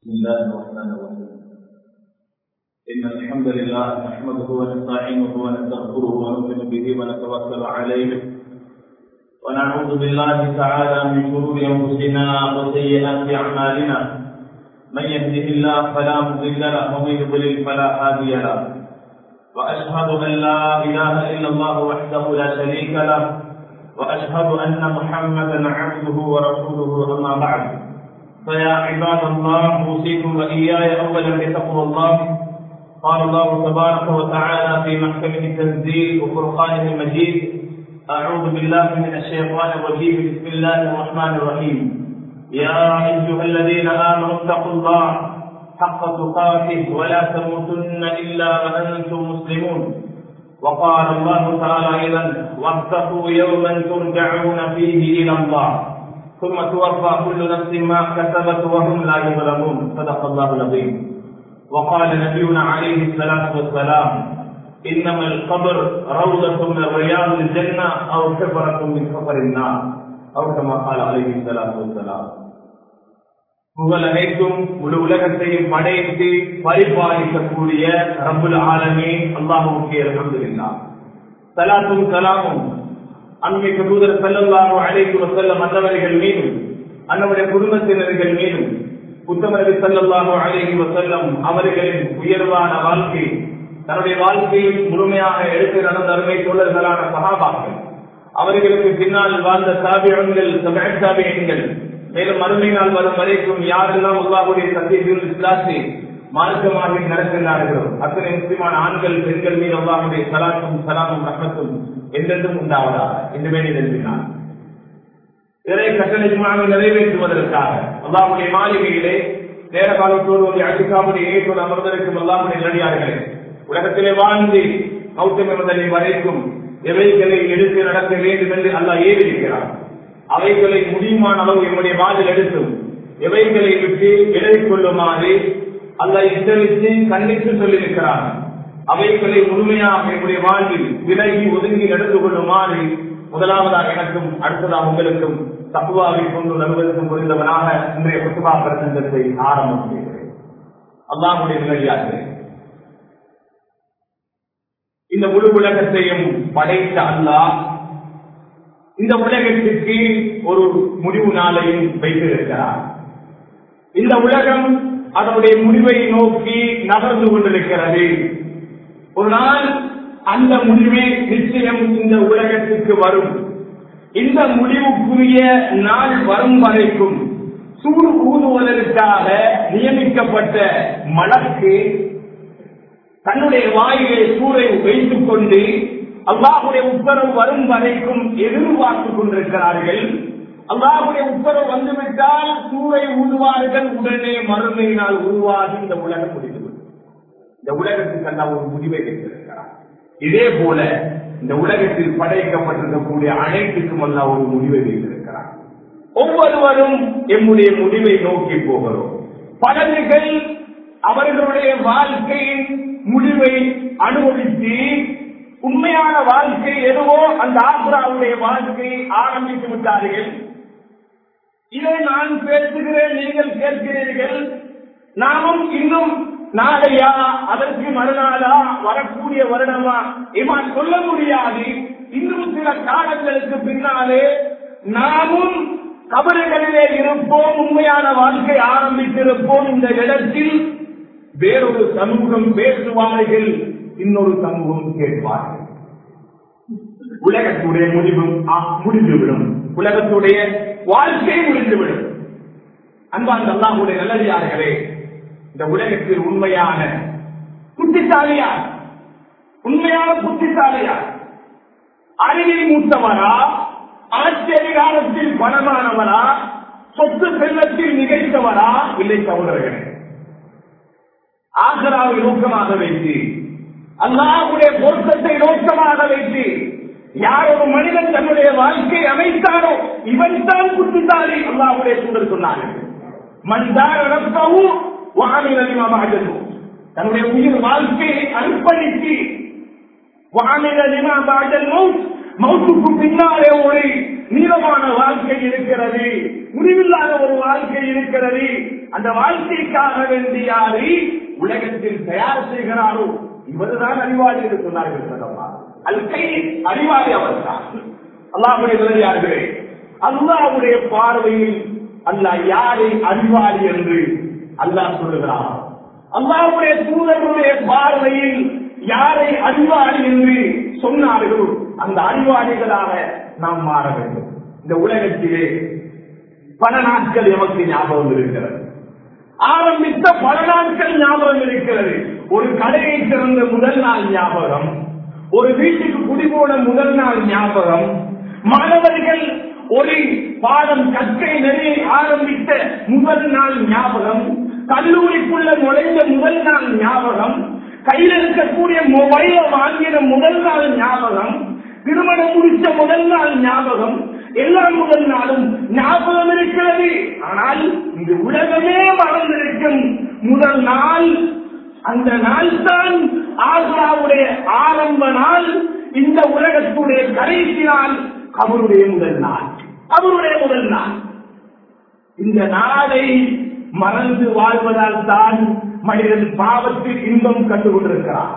بسم الله الرحمن الرحيم إن الحمد لله نحمده ونستعينه ونستغفره ونؤمن به ونتوكل عليه ونعوذ بالله تعالى من شرور أنفسنا وسيئات أعمالنا من يهده الله فلا مضل له ومن يضلل فلا هادي له وأشهد أن لا إله إلا الله وحده لا شريك له وأشهد أن محمدا عبده ورسوله أما بعد فيا عباد الله اوصيكم واياي اولا بتقوى الله قال الله تبارك وتعالى في محكمه التنزيل وفرقانه المجيد اعوذ بالله من الشيطان الرجيم بسم الله الرحمن الرحيم يا ايها الذين امنوا اتقوا الله حق تقاته ولا تموتن الا وانتم مسلمون وقال الله تعالى ايضا واتقوا يوما ترجعون فيه الى الله ثم توفى كل نفس ما كسبت وهم لا يظلمون صدق الله العظيم وقال نبينا عليه الصلاه والسلام انما القبر روضه من رياض الجنه او حفره من حفر النار او كما قال عليه الصلاه والسلام புகழ் அனைத்தும் முழு உலகத்தையும் படைத்து பரிபாலிக்கக்கூடிய ரபுல் ஆலமே அல்லாஹுக்கு அலமதுல்லா சலாத்தும் சலாமும் அன்மைக்கு தூதர் செல்லல்லாரோ அழைத்து செல்ல மற்றவர்கள் மீதும் அன்னவருடைய குடும்பத்தினர்கள் மீதும் புத்தமரவி செல்லல்லாரோ அழைத்து செல்லம் அவர்களின் உயர்வான வாழ்க்கை தன்னுடைய வாழ்க்கையில் முழுமையாக எடுத்து நடந்த அருமை தோழர்களான சகாபாக்கள் அவர்களுக்கு பின்னால் வாழ்ந்த சாபியங்கள் சாபியங்கள் மேலும் அருமை நாள் வரும் வரைக்கும் யாரெல்லாம் உருவாகுடைய சத்தியத்தில் இஸ்லாத்தை மார்க்கமாக நடக்கின்றார்களோ அத்தனை முக்கியமான ஆண்கள் பெண்கள் மீது அல்லாஹுடைய சலாத்தும் சலாமும் ரகத்தும் என்றென்றும் உண்டாவதா என்று வேண்டி எழுப்பினார் இறை கட்டளைமாக நிறைவேற்றுவதற்காக அல்லாஹுடைய மாளிகையிலே நேர காலத்தோடு ஒரு அடிக்காமுடைய ஏற்றோடு அமர்ந்திருக்கும் அல்லாஹுடைய நடிகார்களே உலகத்திலே வாழ்ந்து மௌத்தமிருந்தலை வரைக்கும் எவைகளை எடுத்து நடக்க வேண்டும் என்று அல்லாஹ் ஏறியிருக்கிறார் அவைகளை முடியுமான அளவு என்னுடைய வாதில் எடுத்தும் எவைகளை விட்டு விலகி கொள்ளுமாறு அல்ல எச்சரித்து கண்டித்து சொல்லியிருக்கிறார் அவைகளை முழுமையாக என்னுடைய வாழ்வில் விலகி ஒதுங்கி நடந்து கொள்ளுமாறு முதலாவதாக எனக்கும் அடுத்ததாக உங்களுக்கும் தப்புவாவை கொண்டு நடுவதற்கும் புரிந்தவனாக இன்றைய குத்துபா பிரசங்கத்தை ஆரம்பம் செய்கிறேன் அல்லாஹுடைய நிலையாக இந்த முழு உலகத்தையும் படைத்த அல்லாஹ் இந்த உலகத்திற்கு ஒரு முடிவு நாளையும் வைத்திருக்கிறார் இந்த உலகம் அதனுடைய முடிவை நோக்கி நகர்ந்து கொண்டிருக்கிறது ஒரு நாள் அந்த முடிவே நிச்சயம் இந்த உலகத்திற்கு வரும் இந்த முடிவுக்குரிய நாள் வரும் வரைக்கும் சூடு ஊதுவதற்காக நியமிக்கப்பட்ட மலக்கு தன்னுடைய வாயிலே சூரை வைத்துக் கொண்டு அல்லாஹுடைய உத்தரவு வரும் வரைக்கும் எதிர்பார்த்துக் கொண்டிருக்கிறார்கள் அல்லாஹுடைய உத்தரவு வந்துவிட்டால் சூறை ஊதுவார்கள் உடனே மறுமையினால் உருவாகி இந்த உலகம் முடிந்துவிடும் இந்த உலகத்துக்கு அல்ல ஒரு முடிவை வைத்திருக்கிறார் இதே போல இந்த உலகத்தில் படைக்கப்பட்டிருக்கக்கூடிய அனைத்துக்கும் அல்ல ஒரு முடிவை வைத்திருக்கிறார் ஒவ்வொருவரும் எம்முடைய முடிவை நோக்கி போகிறோம் பலர்கள் அவர்களுடைய வாழ்க்கையின் முடிவை அனுபவித்து உண்மையான வாழ்க்கை எதுவோ அந்த ஆசிராவுடைய வாழ்க்கையை ஆரம்பித்து விட்டார்கள் இதை நான் பேசுகிறேன் நீங்கள் கேட்கிறீர்கள் நாமும் இன்னும் நாளையா அதற்கு மறுநாளா வரக்கூடிய வருடமா இவன் சொல்ல முடியாது இன்னும் சில காலங்களுக்கு பின்னாலே நாமும் கபறுகளிலே இருப்போம் உண்மையான வாழ்க்கை ஆரம்பித்திருப்போம் இந்த இடத்தில் வேறொரு சமூகம் பேசுவார்கள் இன்னொரு சமூகம் கேட்பார்கள் உலகத்துடைய முடிவும் முடிந்துவிடும் உலகத்துடைய வாழ்க்கை முடிந்துவிடும் அன்பான் அல்லாஹுடைய நல்லடியார்களே இந்த உலகத்தில் உண்மையான புத்திசாலியார் உண்மையான புத்திசாலியார் அறிவில் மூத்தவரா ஆச்சரிய காலத்தில் பணமானவரா சொத்து செல்வத்தில் நிகழ்த்தவரா இல்லை சகோதரர்களே ஆசராவை நோக்கமாக வைத்து அல்லாஹுடைய பொருத்தத்தை நோக்கமாக வைத்து யார் ஒரு மனிதன் தன்னுடைய வாழ்க்கை அமைத்தாரோ இவன் தான் புத்திசாலி அல்லாஹுடைய சூழல் சொன்னார்கள் மந்தாரப்பவும் தன்னுடைய உயிர் வாழ்க்கையை அர்ப்பணித்து மௌத்துக்கு பின்னாலே ஒரு நீளமான வாழ்க்கை இருக்கிறது முடிவில்லாத ஒரு வாழ்க்கை இருக்கிறது அந்த வாழ்க்கைக்காக வேண்டியாரை உலகத்தில் தயார் செய்கிறாரோ இவர்தான் அறிவாளி என்று சொன்னார்கள் சொல்லலாம் அல் கை அறிவாளி அவர்தான் அல்லாஹுடைய விளையாடுகிறே அல்லாஹுடைய பார்வையில் அல்லாஹ் யாரை அறிவாளி என்று அல்லாஹ் சொல்லுகிறார் அல்லாஹுடைய தூதர்களுடைய பார்வையில் யாரை அறிவாளி என்று சொன்னார்களோ அந்த அறிவாளிகளாக நாம் மாற வேண்டும் இந்த உலகத்திலே பல நாட்கள் எமக்கு ஞாபகம் இருக்கிறது ஆரம்பித்த பல நாட்கள் ஞாபகம் இருக்கிறது ஒரு கடையை திறந்த முதல் நாள் ஞாபகம் ஒரு வீட்டுக்கு குடிபோன முதல் நாள் ஞாபகம் மாணவர்கள் ஒரு பாடம் கற்கை நெறியை ஆரம்பித்த முதல் நாள் ஞாபகம் கல்லூரிக்குள்ள நுழைந்த முதல் நாள் ஞாபகம் கையில் இருக்கக்கூடிய மொபைல வாங்கின முதல் நாள் ஞாபகம் திருமணம் முடிச்ச முதல் நாள் ஞாபகம் எல்லா முதல் நாளும் ஞாபகம் இருக்கிறது ஆனால் இந்த உலகமே மறந்திருக்கும் முதல் நாள் அந்த நாள் தான் ஆக்ராவுடைய ஆரம்ப நாள் இந்த உலகத்துடைய கடைசி நாள் அவருடைய முதல் நாள் அவருடைய முதல் நாள் இந்த நாளை மறந்து வாழ்வதால் தான் மனிதன் பாவத்தில் இன்பம் கண்டு கொண்டிருக்கிறான்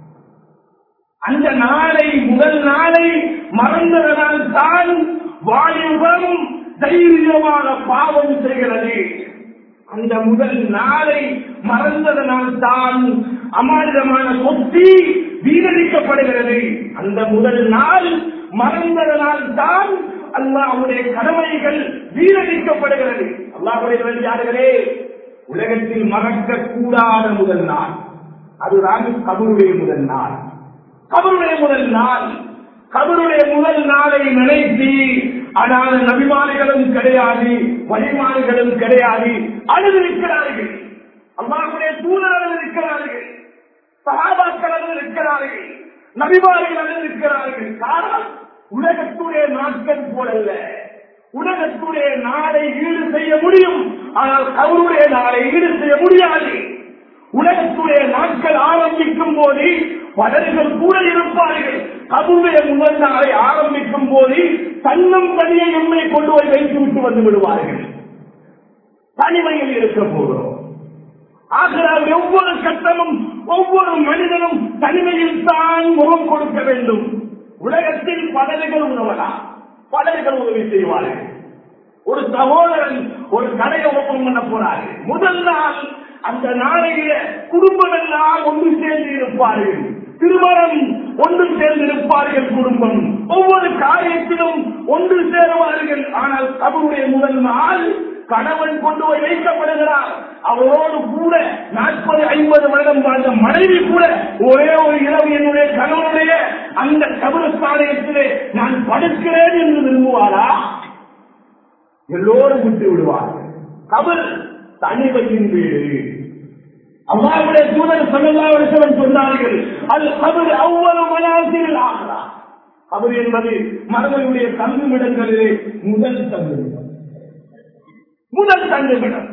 அந்த நாளை முதல் நாளை மறந்ததனால் தான் வாலிபம் தைரியமாக பாவம் செய்கிறது அந்த முதல் நாளை மறந்ததனால் தான் அமானிதமான சொத்தி வீணடிக்கப்படுகிறது அந்த முதல் நாள் மறந்ததனால் தான் அல்லாஹ்வுடைய கடமைகள் வீணடிக்கப்படுகிறது அல்லாஹுடைய வெளியாடுகளே உலகத்தில் மறக்க கூடாத முதல் நாள் அதுதான் கபருடைய முதல் நாள் கபருடைய முதல் நாள் கபருடைய முதல் நாளை நினைத்து ஆனால் நபிமானிகளும் கிடையாது வழிமானிகளும் கிடையாது அழுதிருக்கிறார்கள் அல்லாஹுடைய தூதர் அழுதிருக்கிறார்கள் சகாபாக்கள் அழுதிருக்கிறார்கள் நபிமார்கள் அழுதிருக்கிறார்கள் காரணம் உலகத்துடைய நாட்கள் போலல்ல உலகத்துடைய நாளை ஈடு செய்ய முடியும் ஆனால் அவருடைய நாளை ஈடு செய்ய முடியாது உலகத்துடைய நாட்கள் ஆரம்பிக்கும் போது பலர்கள் கூட இருப்பார்கள் கபுடைய முதல் நாளை ஆரம்பிக்கும் போது தன்னம் தனியை உண்மை கொண்டு போய் வைத்து விட்டு வந்து விடுவார்கள் தனிமையில் இருக்க போகிறோம் ஆகிறால் ஒவ்வொரு கட்டமும் ஒவ்வொரு மனிதனும் தனிமையில் தான் முகம் கொடுக்க வேண்டும் உலகத்தில் பலர்கள் உணவலாம் பலர்கள் உதவி செய்வார்கள் ஒரு சகோதரன் ஒரு கடையை ஓப்பன் பண்ண போறாரு முதல் நாள் அந்த நாளையில குடும்பம் எல்லாம் ஒன்று சேர்ந்து இருப்பார்கள் திருமணம் ஒன்று சேர்ந்து இருப்பார்கள் குடும்பம் ஒவ்வொரு காரியத்திலும் ஒன்று சேருவார்கள் ஆனால் அவருடைய முதல் நாள் கணவன் கொண்டு போய் வைக்கப்படுகிறார் அவரோடு கூட நாற்பது ஐம்பது வருடம் வாழ்ந்த மனைவி கூட ஒரே ஒரு இரவு என்னுடைய கணவனுடைய அந்த கபரஸ்தானத்திலே நான் படுக்கிறேன் என்று விரும்புவாரா எல்லோரும் விட்டு விடுவார்கள் கபர் தனிமையின் வீடு அல்லாவுடைய தூதர் சமல்லாவரசவன் சொன்னார்கள் அது கபர் அவ்வளவு மனாசில் ஆகிறா கபர் என்பது மரபனுடைய தங்குமிடங்களிலே முதல் தங்குமிடம் முதல் தங்குமிடம்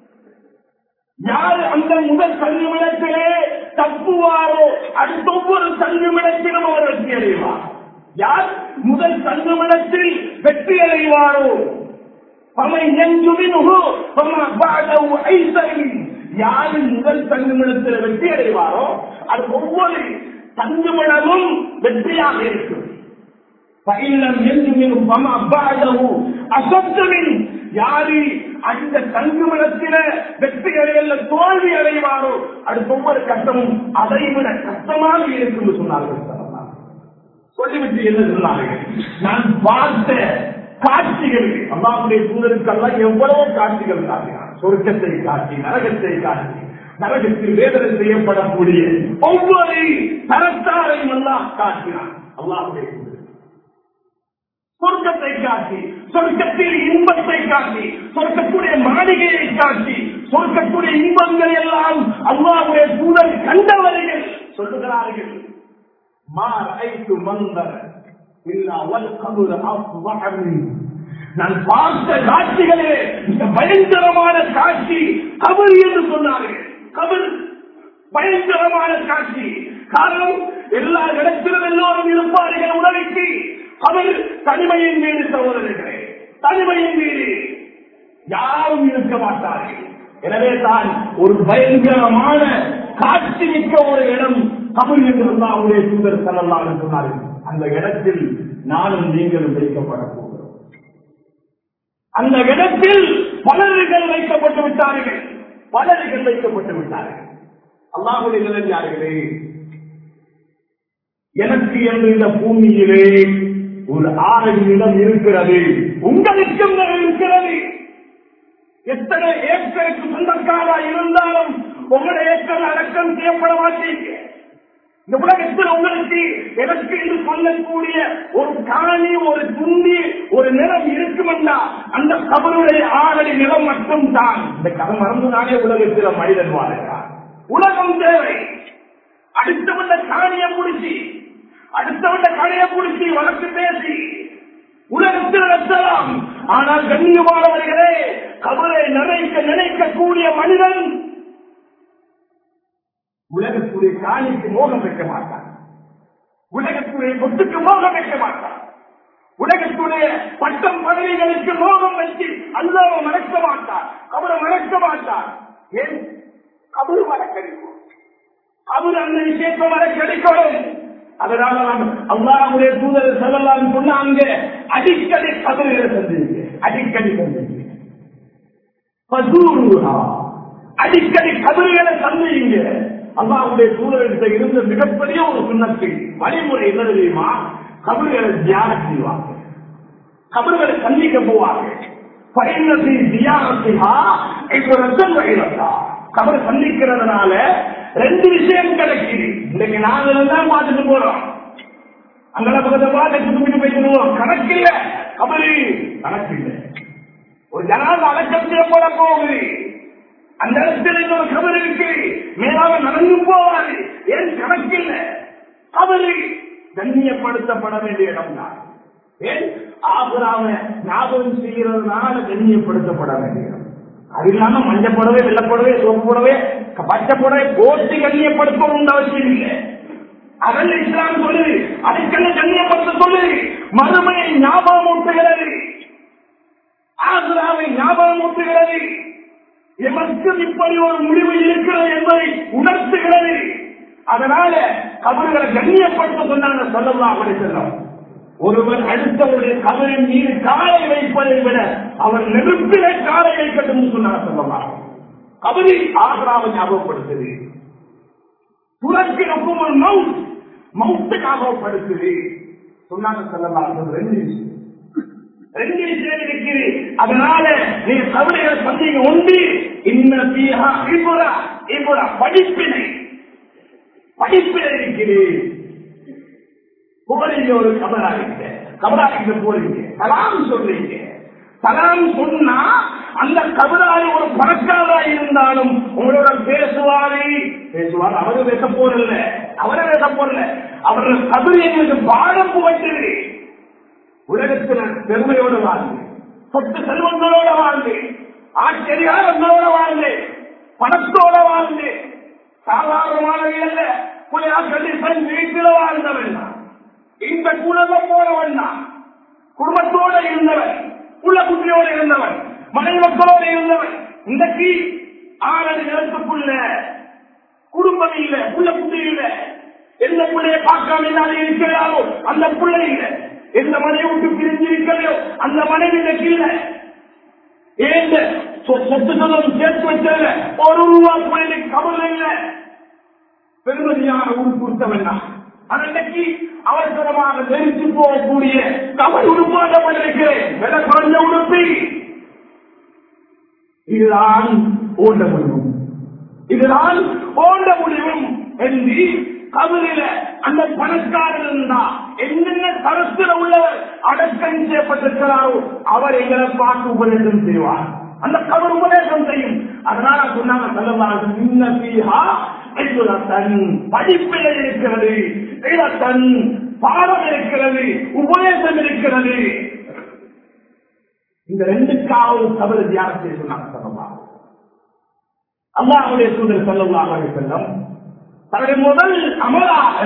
யார் அந்த முதல் தங்குமிடத்திலே தப்புவாரோ அடுத்த ஒவ்வொரு தங்குமிடத்திலும் அவர் வெற்றி அடைவார் யார் முதல் தங்குமிடத்தில் வெற்றி அடைவாரோ فمن ينجو منه فما بعده ايسر யாரு முதல் தங்குமிடத்தில் வெற்றி அடைவாரோ அது ஒவ்வொரு தங்குமிடமும் வெற்றியாக இருக்கும் பயிலம் என்று பமா பாடவு அசப்தமின் யாரு அந்த தங்குமிடத்தில வெற்றி அடையல தோல்வி அடைவாரோ அடுத்த ஒவ்வொரு கட்டமும் அதை விட கஷ்டமாக இருக்கும் என்று சொன்னார்கள் சொல்லிவிட்டு என்ன சொன்னார்கள் நான் பார்த்த காட்சிகள் அல்லாவுடைய தூதருக்கெல்லாம் எவ்வளவோ காட்சிகள் காட்டினார் சொர்க்கத்தை காட்டி நரகத்தை காட்டி நரகத்தில் வேதனை செய்யப்படக்கூடிய ஒவ்வொரு தரத்தாரையும் எல்லாம் காட்டினார் அல்லாவுடைய தூதர் சொர்க்கத்தை காட்டி சொர்க்கத்தில் இன்பத்தை காட்டி சொர்க்கத்துடைய மாளிகையை காட்டி சொர்க்கத்துடைய இன்பங்கள் எல்லாம் அல்லாவுடைய தூதர் கண்டவர்கள் சொல்லுகிறார்கள் மார் ஐத்து மந்தர் நான் பார்த்த காட்சிகளே இந்த பயங்கரமான காட்சி கபர் என்று சொன்னார்கள் கபர் பயங்கரமான காட்சி காரணம் எல்லா இடத்திலும் எல்லோரும் இருப்பார்கள் உடலுக்கு அவர் தனிமையின் மீது சகோதரர்களே தனிமையின் மீது யாரும் இருக்க மாட்டார்கள் எனவே தான் ஒரு பயங்கரமான காட்சி மிக்க ஒரு இடம் கபர் என்று அல்லாஹ்வுடைய தூதர் ஸல்லல்லாஹு அலைஹி சொன்னார்கள் அந்த இடத்தில் நானும் நீங்களும் வைக்கப்பட போகிறோம் அந்த இடத்தில் பலர்கள் வைக்கப்பட்டு விட்டார்கள் பலர்கள் வைக்கப்பட்டு விட்டார்கள் அல்லாஹுடைய நிலையார்களே எனக்கு என்று இந்த பூமியிலே ஒரு ஆறு இடம் இருக்கிறது உங்களுக்கும் இடம் இருக்கிறது எத்தனை ஏக்கருக்கு சொந்தக்காரா இருந்தாலும் உங்களுடைய ஏக்கர் அடக்கம் செய்யப்பட மாட்டீங்க இந்த உலகத்தில் உங்களுக்கு எனக்கு என்று சொல்லக்கூடிய ஒரு காணி ஒரு துண்டி ஒரு நிலம் இருக்குமெண்டா அந்த கபருடைய ஆறடி நிலம் மட்டும் தான் இந்த கதை மறந்துதானே உலகத்தில் மனிதன் வாழ்கிறார் உலகம் தேவை அடுத்தவண்ட காணியை முடிச்சு அடுத்தவண்ட கடையை பிடிச்சி வழக்கு பேசி உலகத்தில் நடத்தலாம் ஆனால் கண்ணியமானவர்களே கபரை நினைக்க நினைக்கக்கூடிய மனிதன் உலகத்துடைய காணிக்கு மோகம் வைக்க மாட்டான் உலகத்துடைய சொத்துக்கு மோகம் வைக்க மாட்டான் உலகத்துடைய பட்டம் பதவிகளுக்கு மோகம் வச்சு அல்லாம மறக்க மாட்டார் கபரை மறக்க மாட்டார் ஏன் கபரு மறக்கடிக்கும் அவர் அந்த விஷயத்தை மறக்கடிக்கணும் அதனால நாம் அல்லாஹ்வுடைய தூதர் செல்லலாம் சொன்னாங்க அடிக்கடி கபர்களை சந்திங்க அடிக்கடி சந்திங்க பசூருஹா. அடிக்கடி கபர்களை சந்திங்க அல்லாஹ்வுடைய தூதர்கிட்ட இருந்த மிகப்பெரிய ஒரு சுண்ணத்து வழிமுறை என்ன தெரியுமா கபர்களை தியானம் செய்வாங்க கபர்களை சந்திக்க போவாங்க பயணத்தை தியானத்தினா இப்போ ரத்தம் வகையிலா கபர் சந்திக்கிறதுனால ரெண்டு விஷயம் கிடைக்குது இன்னைக்கு நாங்க தான் பார்த்துட்டு போறோம் அங்கே பக்கத்தை பார்த்து சுட்டு போயிட்டு கணக்கில்ல கபரு கணக்கில்லை ஒரு ஜனாத அடக்கம் செய்யப்பட போகுது அந்த இடத்துல இன்னொரு கபர் இருக்கு மேலாக நடந்து போவாது ஏன் கணக்கில்ல கபரு கண்ணியப்படுத்தப்பட வேண்டிய இடம் தான் ஏன் ஆகுராம ஞாபகம் செய்கிறதுனால கண்ணியப்படுத்தப்பட வேண்டிய இடம் அது இல்லாம மஞ்சள் புடவை வெள்ளப்புடவை சோப்பு புடவை பச்சை புடவை போட்டு கண்ணியப்படுத்தணும் அவசியம் இல்லை அதல்ல இஸ்லாம் சொல்லுது அதுக்கெல்லாம் கண்ணியப்படுத்த சொல்லுது மறுமையை ஞாபகம் ஊட்டுகிறது ஆசுராவை ஞாபகம் ஊட்டுகிறது எமக்கும் இப்படி ஒரு முடிவு இருக்கிறது என்பதை உணர்த்துகிறது அதனால கபர்களை கண்ணியப்படுத்த சொன்னாங்க சொல்லலாம் அப்படி செல்லும் ஒருவர் அடுத்தவருடைய கபரின் மீது காலை வைப்பதை விட அவர் நெருப்பிலே காலை வைக்கட்டும் சொன்னார் சொல்லலாம் கபரி ஆக்ராவை ஞாபகப்படுத்துது துறக்கு நோக்கும் ஒரு மவுத் மவுத்து ஞாபகப்படுத்துது சொன்னாங்க சொல்லலாம் ரெண்டு விஷயம் ரெண்டு விஷயம் இருக்குது அதனால நீங்க கவலைகள் சந்தேகம் உண்டு இன்ன பீஹா இபுரா இபுரா படிப்பினை படிப்பினை இருக்குது புகழில் ஒரு கபராகிங்க கபராகிங்க போறீங்க கலாம் சொல்றீங்க கலாம் சொன்னா அந்த கபராளி ஒரு பணக்காரா இருந்தாலும் உங்களோட பேசுவாரு பேசுவார் அவரு பேச போறல அவரை பேச போறல அவரோட கபரி எங்களுக்கு பாடம் புகட்டுது உலகத்தில் பெருமையோடு வாழ்ந்து சொத்து செல்வங்களோட வாழ்ந்து ஆச்சரியாரங்களோட வாழ்ந்து பணத்தோட வாழ்ந்து சாதாரணமானவை அல்ல புலியா கண்டிப்பன் வீட்டில் வாழ்ந்தவன் தான். இந்த குலகம் போனவன் தான் குடும்பத்தோட இருந்தவன் உள்ள குட்டியோட இருந்தவன் மனைவி மக்களோட இருந்தவன் இன்றைக்கு ஆறடி நிலத்துக்குள்ள குடும்பம் இல்ல புள்ள குட்டி இல்ல எந்த பிள்ளைய பார்க்காம இல்லாத இருக்கிறாரோ அந்த பிள்ளை இல்ல எந்த மனைவி விட்டு பிரிஞ்சு இருக்கிறையோ அந்த மனைவி இன்னைக்கு இல்ல ஏன் சொ- சொத்து சொந்தம் சேர்த்து வச்சதுல ஒரு ரூபா பிள்ளைக்கு கவலை இல்ல பெருமதியான உடுப்பு கொடுத்தவன் தான் அன்னைக்கு அவசரமாக தெரித்து போகக்கூடிய கவல் உடுப்பாட்டப்பட்டிருக்கிறேன் விலை குறைஞ்ச உடுப்பி இதுதான் ஓண்ட முடியும் இதுதான் ஓண்ட முடியும் என்று கபரில அந்த பணக்காரர் இருந்தா என்னென்ன தரத்தில் உள்ளவர் அடக்கம் செய்யப்பட்டிருக்கிறாரோ அவர் எங்களை பார்த்து உபதேசம் செய்வார் அந்த கவர் உபதேசம் செய்யும் அதனால சொன்னாங்க சொல்லலாம் இன்ன பீஹா தன் படிப்பில் இருக்கிறது தன் பாடம் இருக்கிறது உபதேசம் இருக்கிறது இந்த ரெண்டுக்காவது தவறு தியானத்தை சொன்னாங்க சொல்லலாம் அல்லாஹுடைய தூதர் செல்லலாம் செல்லம் தன்னுடைய முதல் அமலாக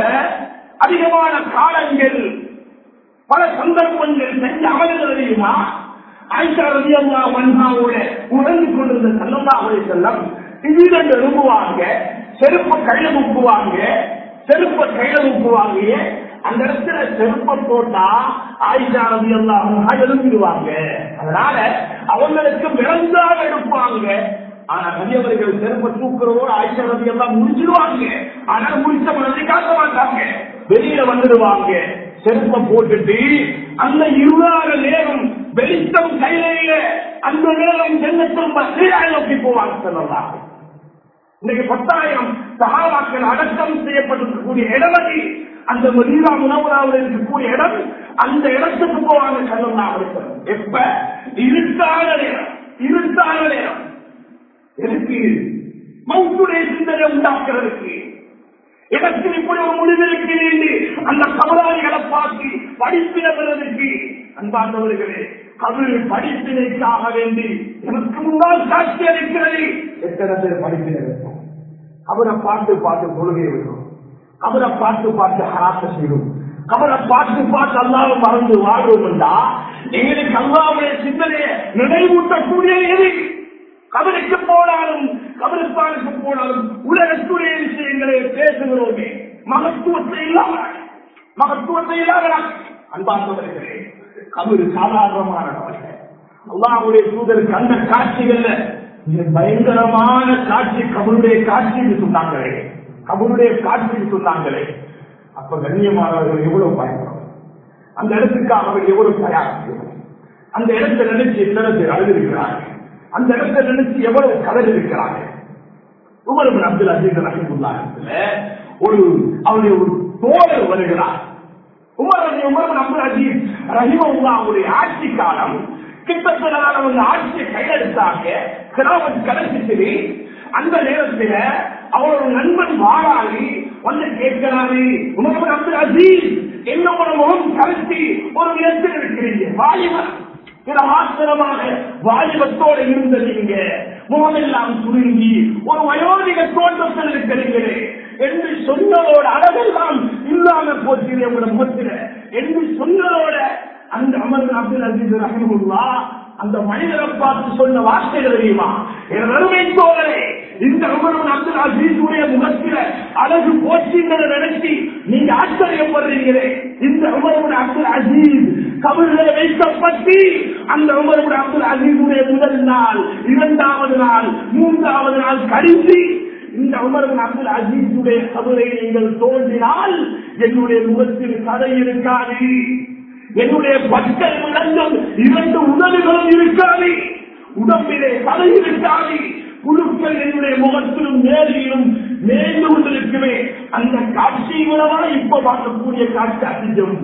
அதிகமான காலங்கள் பல சந்தர்ப்பங்கள் செஞ்ச அமல்கள் தெரியுமா ஆயிஷா ரவி அல்லா மன்ஹாவோட உணர்ந்து கொண்டிருந்த சல்லல்லாஹுடைய செல்லம் திடீரென்று எழும்புவாங்க செருப்ப கையில முப்புவாங்க செருப்ப கையில முப்புவாங்க அந்த இடத்துல செருப்ப போட்டா ஆயிஷா ரவி அல்லா எழும்பிடுவாங்க அதனால அவங்களுக்கு விளந்தாக எடுப்பாங்க ஆனா நபியவர்கள் செருப்ப தூக்குறவோடு ஆயிஷா ரவி எல்லாம் முடிச்சிடுவாங்க ஆனால் முடிச்ச மனதை காட்ட மாட்டாங்க வெளியில வந்துடுவாங்க செருப்ப போட்டுட்டு அந்த இருளாத நேரம் வெளிச்சம் கையில அந்த நேரம் ஜென்னத்தும் சீராக நோக்கி போவாங்க சொல்லலாம் இன்னைக்கு பத்தாயிரம் சகாபாக்கள் அடக்கம் செய்யப்பட்டிருக்கக்கூடிய இடமதி அந்த மதீனா முனவராவில் இருக்கக்கூடிய இடம் அந்த இடத்துக்கு போவாங்க சொல்லலாம் எப்ப இருட்டான நேரம் இருட்டான நேரம் எதுக்கு மவுத்துடைய சிந்தனை உண்டாக்குறதுக்கு எனக்கு இப்படி ஒரு முடிவு இருக்கிறேன் அந்த கமலாளிகளை பார்த்து படிப்பின பெறதுக்கு அன்பார்ந்தவர்களே கவிழ் படிப்பினைக்காக வேண்டி எனக்கு முன்னால் காட்சி அளிக்கிறது எத்தனை பேர் படிப்பினை இருக்கும் அவரை பார்த்து பார்த்து கொள்கை விடும் அவரை பார்த்து பார்த்து ஹராத்த செய்யும் அவரை பார்த்து பார்த்து அல்லாவை மறந்து வாழ்வோம் என்றா எங்களுக்கு அல்லாவுடைய சிந்தனையை நினைவூட்டக்கூடிய எது கபருக்கு போனாலும் கபரிஸ்தானுக்கு போனாலும் உலகத்துடைய விஷயங்களை பேசுகிறோமே மகத்துவத்தை இல்லாமல் மகத்துவத்தை இல்லாமல் அன்பார்ந்தவர்களே கபரு சாதாரணமான அல்லாவுடைய தூதருக்கு அந்த காட்சிகள்ல மிக பயங்கரமான காட்சி கபருடைய காட்சி என்று சொன்னாங்களே கபருடைய காட்சி என்று சொன்னாங்களே அப்ப கண்ணியமானவர்கள் எவ்வளவு பயன்படும் அந்த இடத்துக்காக அவர் எவ்வளவு தயார் செய்யணும் அந்த இடத்தை நினைச்சு எத்தனை பேர் அழுதிருக்கிறார்கள் அந்த இடத்தை நினைச்சு எவ்வளவு கதறி இருக்கிறாங்க உமர் அப்துல் அஜீஸ் ரஹிமுல்லாஹில ஒரு அவருடைய ஒரு தோழர் வருகிறார் உமர் உமர் அப்துல் அஜீஸ் ரஹிமுல்லாவுடைய ஆட்சி காலம் கிட்டத்தட்ட அவங்க ஆட்சியை கையெழுத்தாங்க கிராமத்து கடைசி அந்த நேரத்தில் அவரோட நண்பன் வாழாளி வந்து கேட்கிறாரு உமர் அப்துல் அஜீஸ் என்னோட முகம் கருத்தி ஒரு விதத்தில் இருக்கிறீங்க வாலிபன் சில ஆசிரமாக வாலிபத்தோடு இருந்த நீங்க முகமெல்லாம் சுருங்கி ஒரு வயோதிக தோற்றத்தில் இருக்கிறீங்களே என்று சொன்னதோட அளவெல்லாம் இல்லாம போச்சு உங்களோட முகத்தில என்று சொன்னதோட அந்த அமர் அப்துல் அஜீஸ் ரஹமுல்லா அந்த மனிதரை பார்த்து சொன்ன வார்த்தைகள் தெரியுமா என் அருமை தோழரே இந்த அமரும் அப்துல் அஜீஸுடைய முகத்தில அழகு போச்சுங்கிறத நினைச்சு நீங்க ஆச்சரியப்படுறீங்களே இந்த உமருடைய அப்துல் அஜீஸ் கபர்களை வைக்கப்பட்டு அந்த உமருடைய அப்துல் அஜீஸுடைய முதல் நாள் இரண்டாவது நாள் மூன்றாவது நாள் கழித்து இந்த உமருடைய அப்துல் அஜீஸுடைய கபரை நீங்கள் தோன்றினால் என்னுடைய முகத்தில் கதை இருக்காது என்னுடைய பற்கள் விளங்கும் இரண்டு உதவிகளும் இருக்காது உடம்பிலே தலை இருக்காது குழுக்கள் என்னுடைய முகத்திலும் மேலையிலும் மேய்ந்து கொண்டிருக்குமே அந்த காட்சி விடவா இப்ப பார்க்கக்கூடிய காட்சி அதிகம்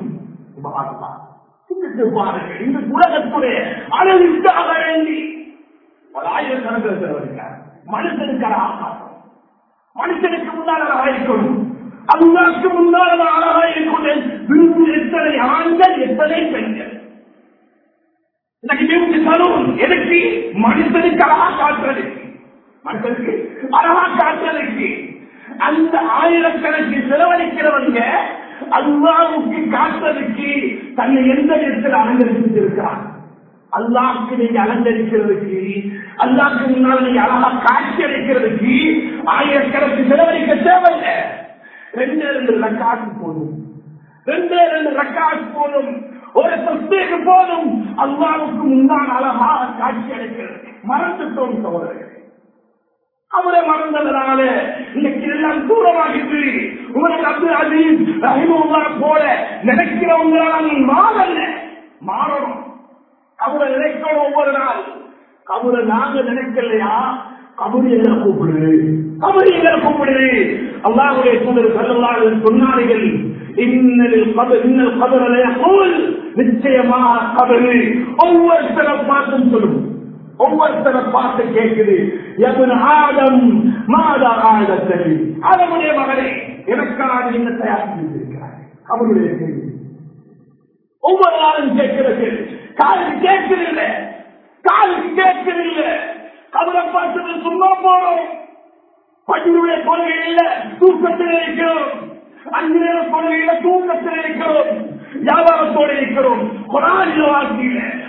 சிந்தித்து பாருங்கள் இந்த உலகத்துடைய அளவிற்காக வேண்டி பல ஆயிரக்கணக்கில் செலவழிக்கிறார் மனுஷனுக்கு அழகாக மனுஷனுக்கு முன்னால் அழகாக இருக்கணும் அல்லாக்கு முன்னால் அழகாக இருக்கணும் விரும்பு எத்தனை ஆண்கள் எத்தனை பெண்கள் இன்னைக்கு பியூட்டி சலூன் எதுக்கு மனுஷனுக்கு அழகா காட்டுறதுக்கு மனுஷனுக்கு அழகா காட்டுறதுக்கு அந்த ஆயிரக்கணக்கு செலவழிக்கிறவங்க அல்லாவுக்கு காட்டுறதுக்கு தன்னை எந்த இடத்தில் அலங்கரிச்சிருக்கிறார் அல்லாவுக்கு நீங்க அலங்கரிக்கிறதுக்கு அல்லாவுக்கு முன்னால் நீங்க அழகா காட்சி அளிக்கிறதுக்கு ஆயிரக்கணக்கு செலவழிக்க தேவையில்லை ரெண்டு ரெண்டு ரக்காக்கு போதும் ரெண்டே ரெண்டு ரக்காக்கு போதும் ஒரு சஸ்தேக்கு போதும் அல்லாவுக்கு முன்னால் அழகாக காட்சி அளிக்கிறது மறந்துட்டோம் சோதரர்கள் அவரை மறந்ததுனால இன்னைக்கு எல்லாம் தூரமாகிட்டு உங்களுக்கு அப்துல் அசீஸ் ரஹிமுல்லா போல நினைக்கிறவங்களால மாறல மாறணும் அவரை நினைக்கணும் ஒவ்வொரு நாள் அவரை நாங்க நினைக்கலையா கபடி எங்களை கூப்பிடுது கபடி எங்களை கூப்பிடுது அல்லாவுடைய தூதர் செல்லல்லாத சொன்னார்கள் இன்னலில் கபர் இன்னல் கபரலை போல் நிச்சயமாக கபரு ஒவ்வொருத்தரை பார்த்தும் சொல்லும் ஒவ்வொருத்தரை பார்த்து கேட்குது எவன் ஆடம் மாதா ஆடத்தை அதனுடைய மகனே எனக்காக என்ன தயார் செய்திருக்கிறார் அவருடைய கேள்வி ஒவ்வொரு நாளும் கேட்கிறது காலுக்கு கேட்கிறதில்ல காலுக்கு கேட்கிறதில்ல கவலை பார்த்து சும்மா போறோம் பள்ளியுடைய கொள்கையில தூக்கத்தில் இருக்கிறோம் அஞ்சு நேர கொள்கையில தூக்கத்தில் இருக்கிறோம் வியாபாரத்தோடு இருக்கிறோம் கொரானில வாழ்க்கையில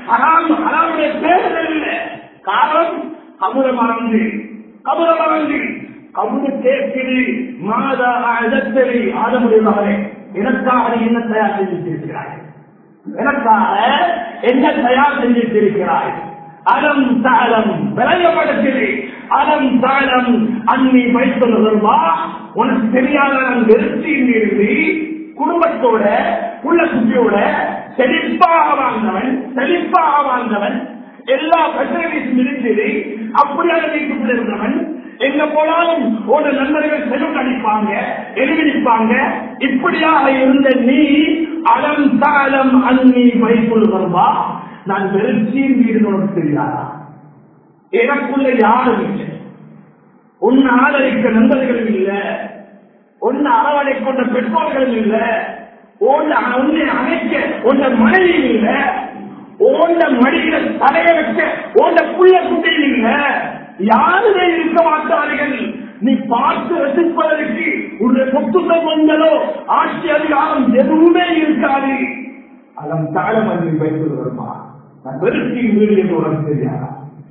ஹராம் ஹராமுடைய பேர்கள் இல்லை காரணம் கபுர மறந்து கபுர மறந்து கபுரு கேட்குது மாதா அழத்தறி ஆதமுடைய மகனே எனக்காக நீ என்ன தயார் செஞ்சிருக்கிறாய் எனக்காக என்ன தயார் செஞ்சிருக்கிறாய் அலம் தாளம் விளங்கப்படுகிறது அலம் தாளம் அன்னி வைத்துள்ளதா உனக்கு தெரியாத நான் வெறுத்தி இருந்து குடும்பத்தோட உள்ள குட்டியோட செழிப்பாக வாழ்ந்தவன் செழிப்பாக வாழ்ந்தவன் எல்லா பிரச்சனையும் இருந்தது அப்படியாக வீட்டுக்குள்ள இருந்தவன் எங்க போனாலும் ஒரு நண்பர்கள் செல்வம் அடிப்பாங்க எதிர்ப்பாங்க இப்படியாக இருந்த நீ அலம் தாளம் அன்னி வைத்துள் வருவா நான் வெறுச்சியின் வீடு உனக்கு தெரியாதா எனக்குள்ள யாரும் இல்லை உன்னை ஆதரிக்க நண்பர்களும் இல்லை உன்னை அரவணை கொண்ட பெற்றோர்களும் இல்லை உன்னை உன்னை அணைக்க உன்னை மனைவியும் இல்லை ஓண்ட மடியில தலைய வைக்க ஓண்ட புள்ள குட்டியும் இல்லை யாருமே இருக்க மாட்டார்கள் நீ பார்த்து ரசிப்பதற்கு உன்னுடைய சொத்து சம்பந்தங்களோ ஆட்சி அதிகாரம் எதுவுமே இருக்காது அதன் தாழம் அன்றி வைத்து வருமா நான் வெறுத்தி வீடு என்று உனக்கு தெரியாதா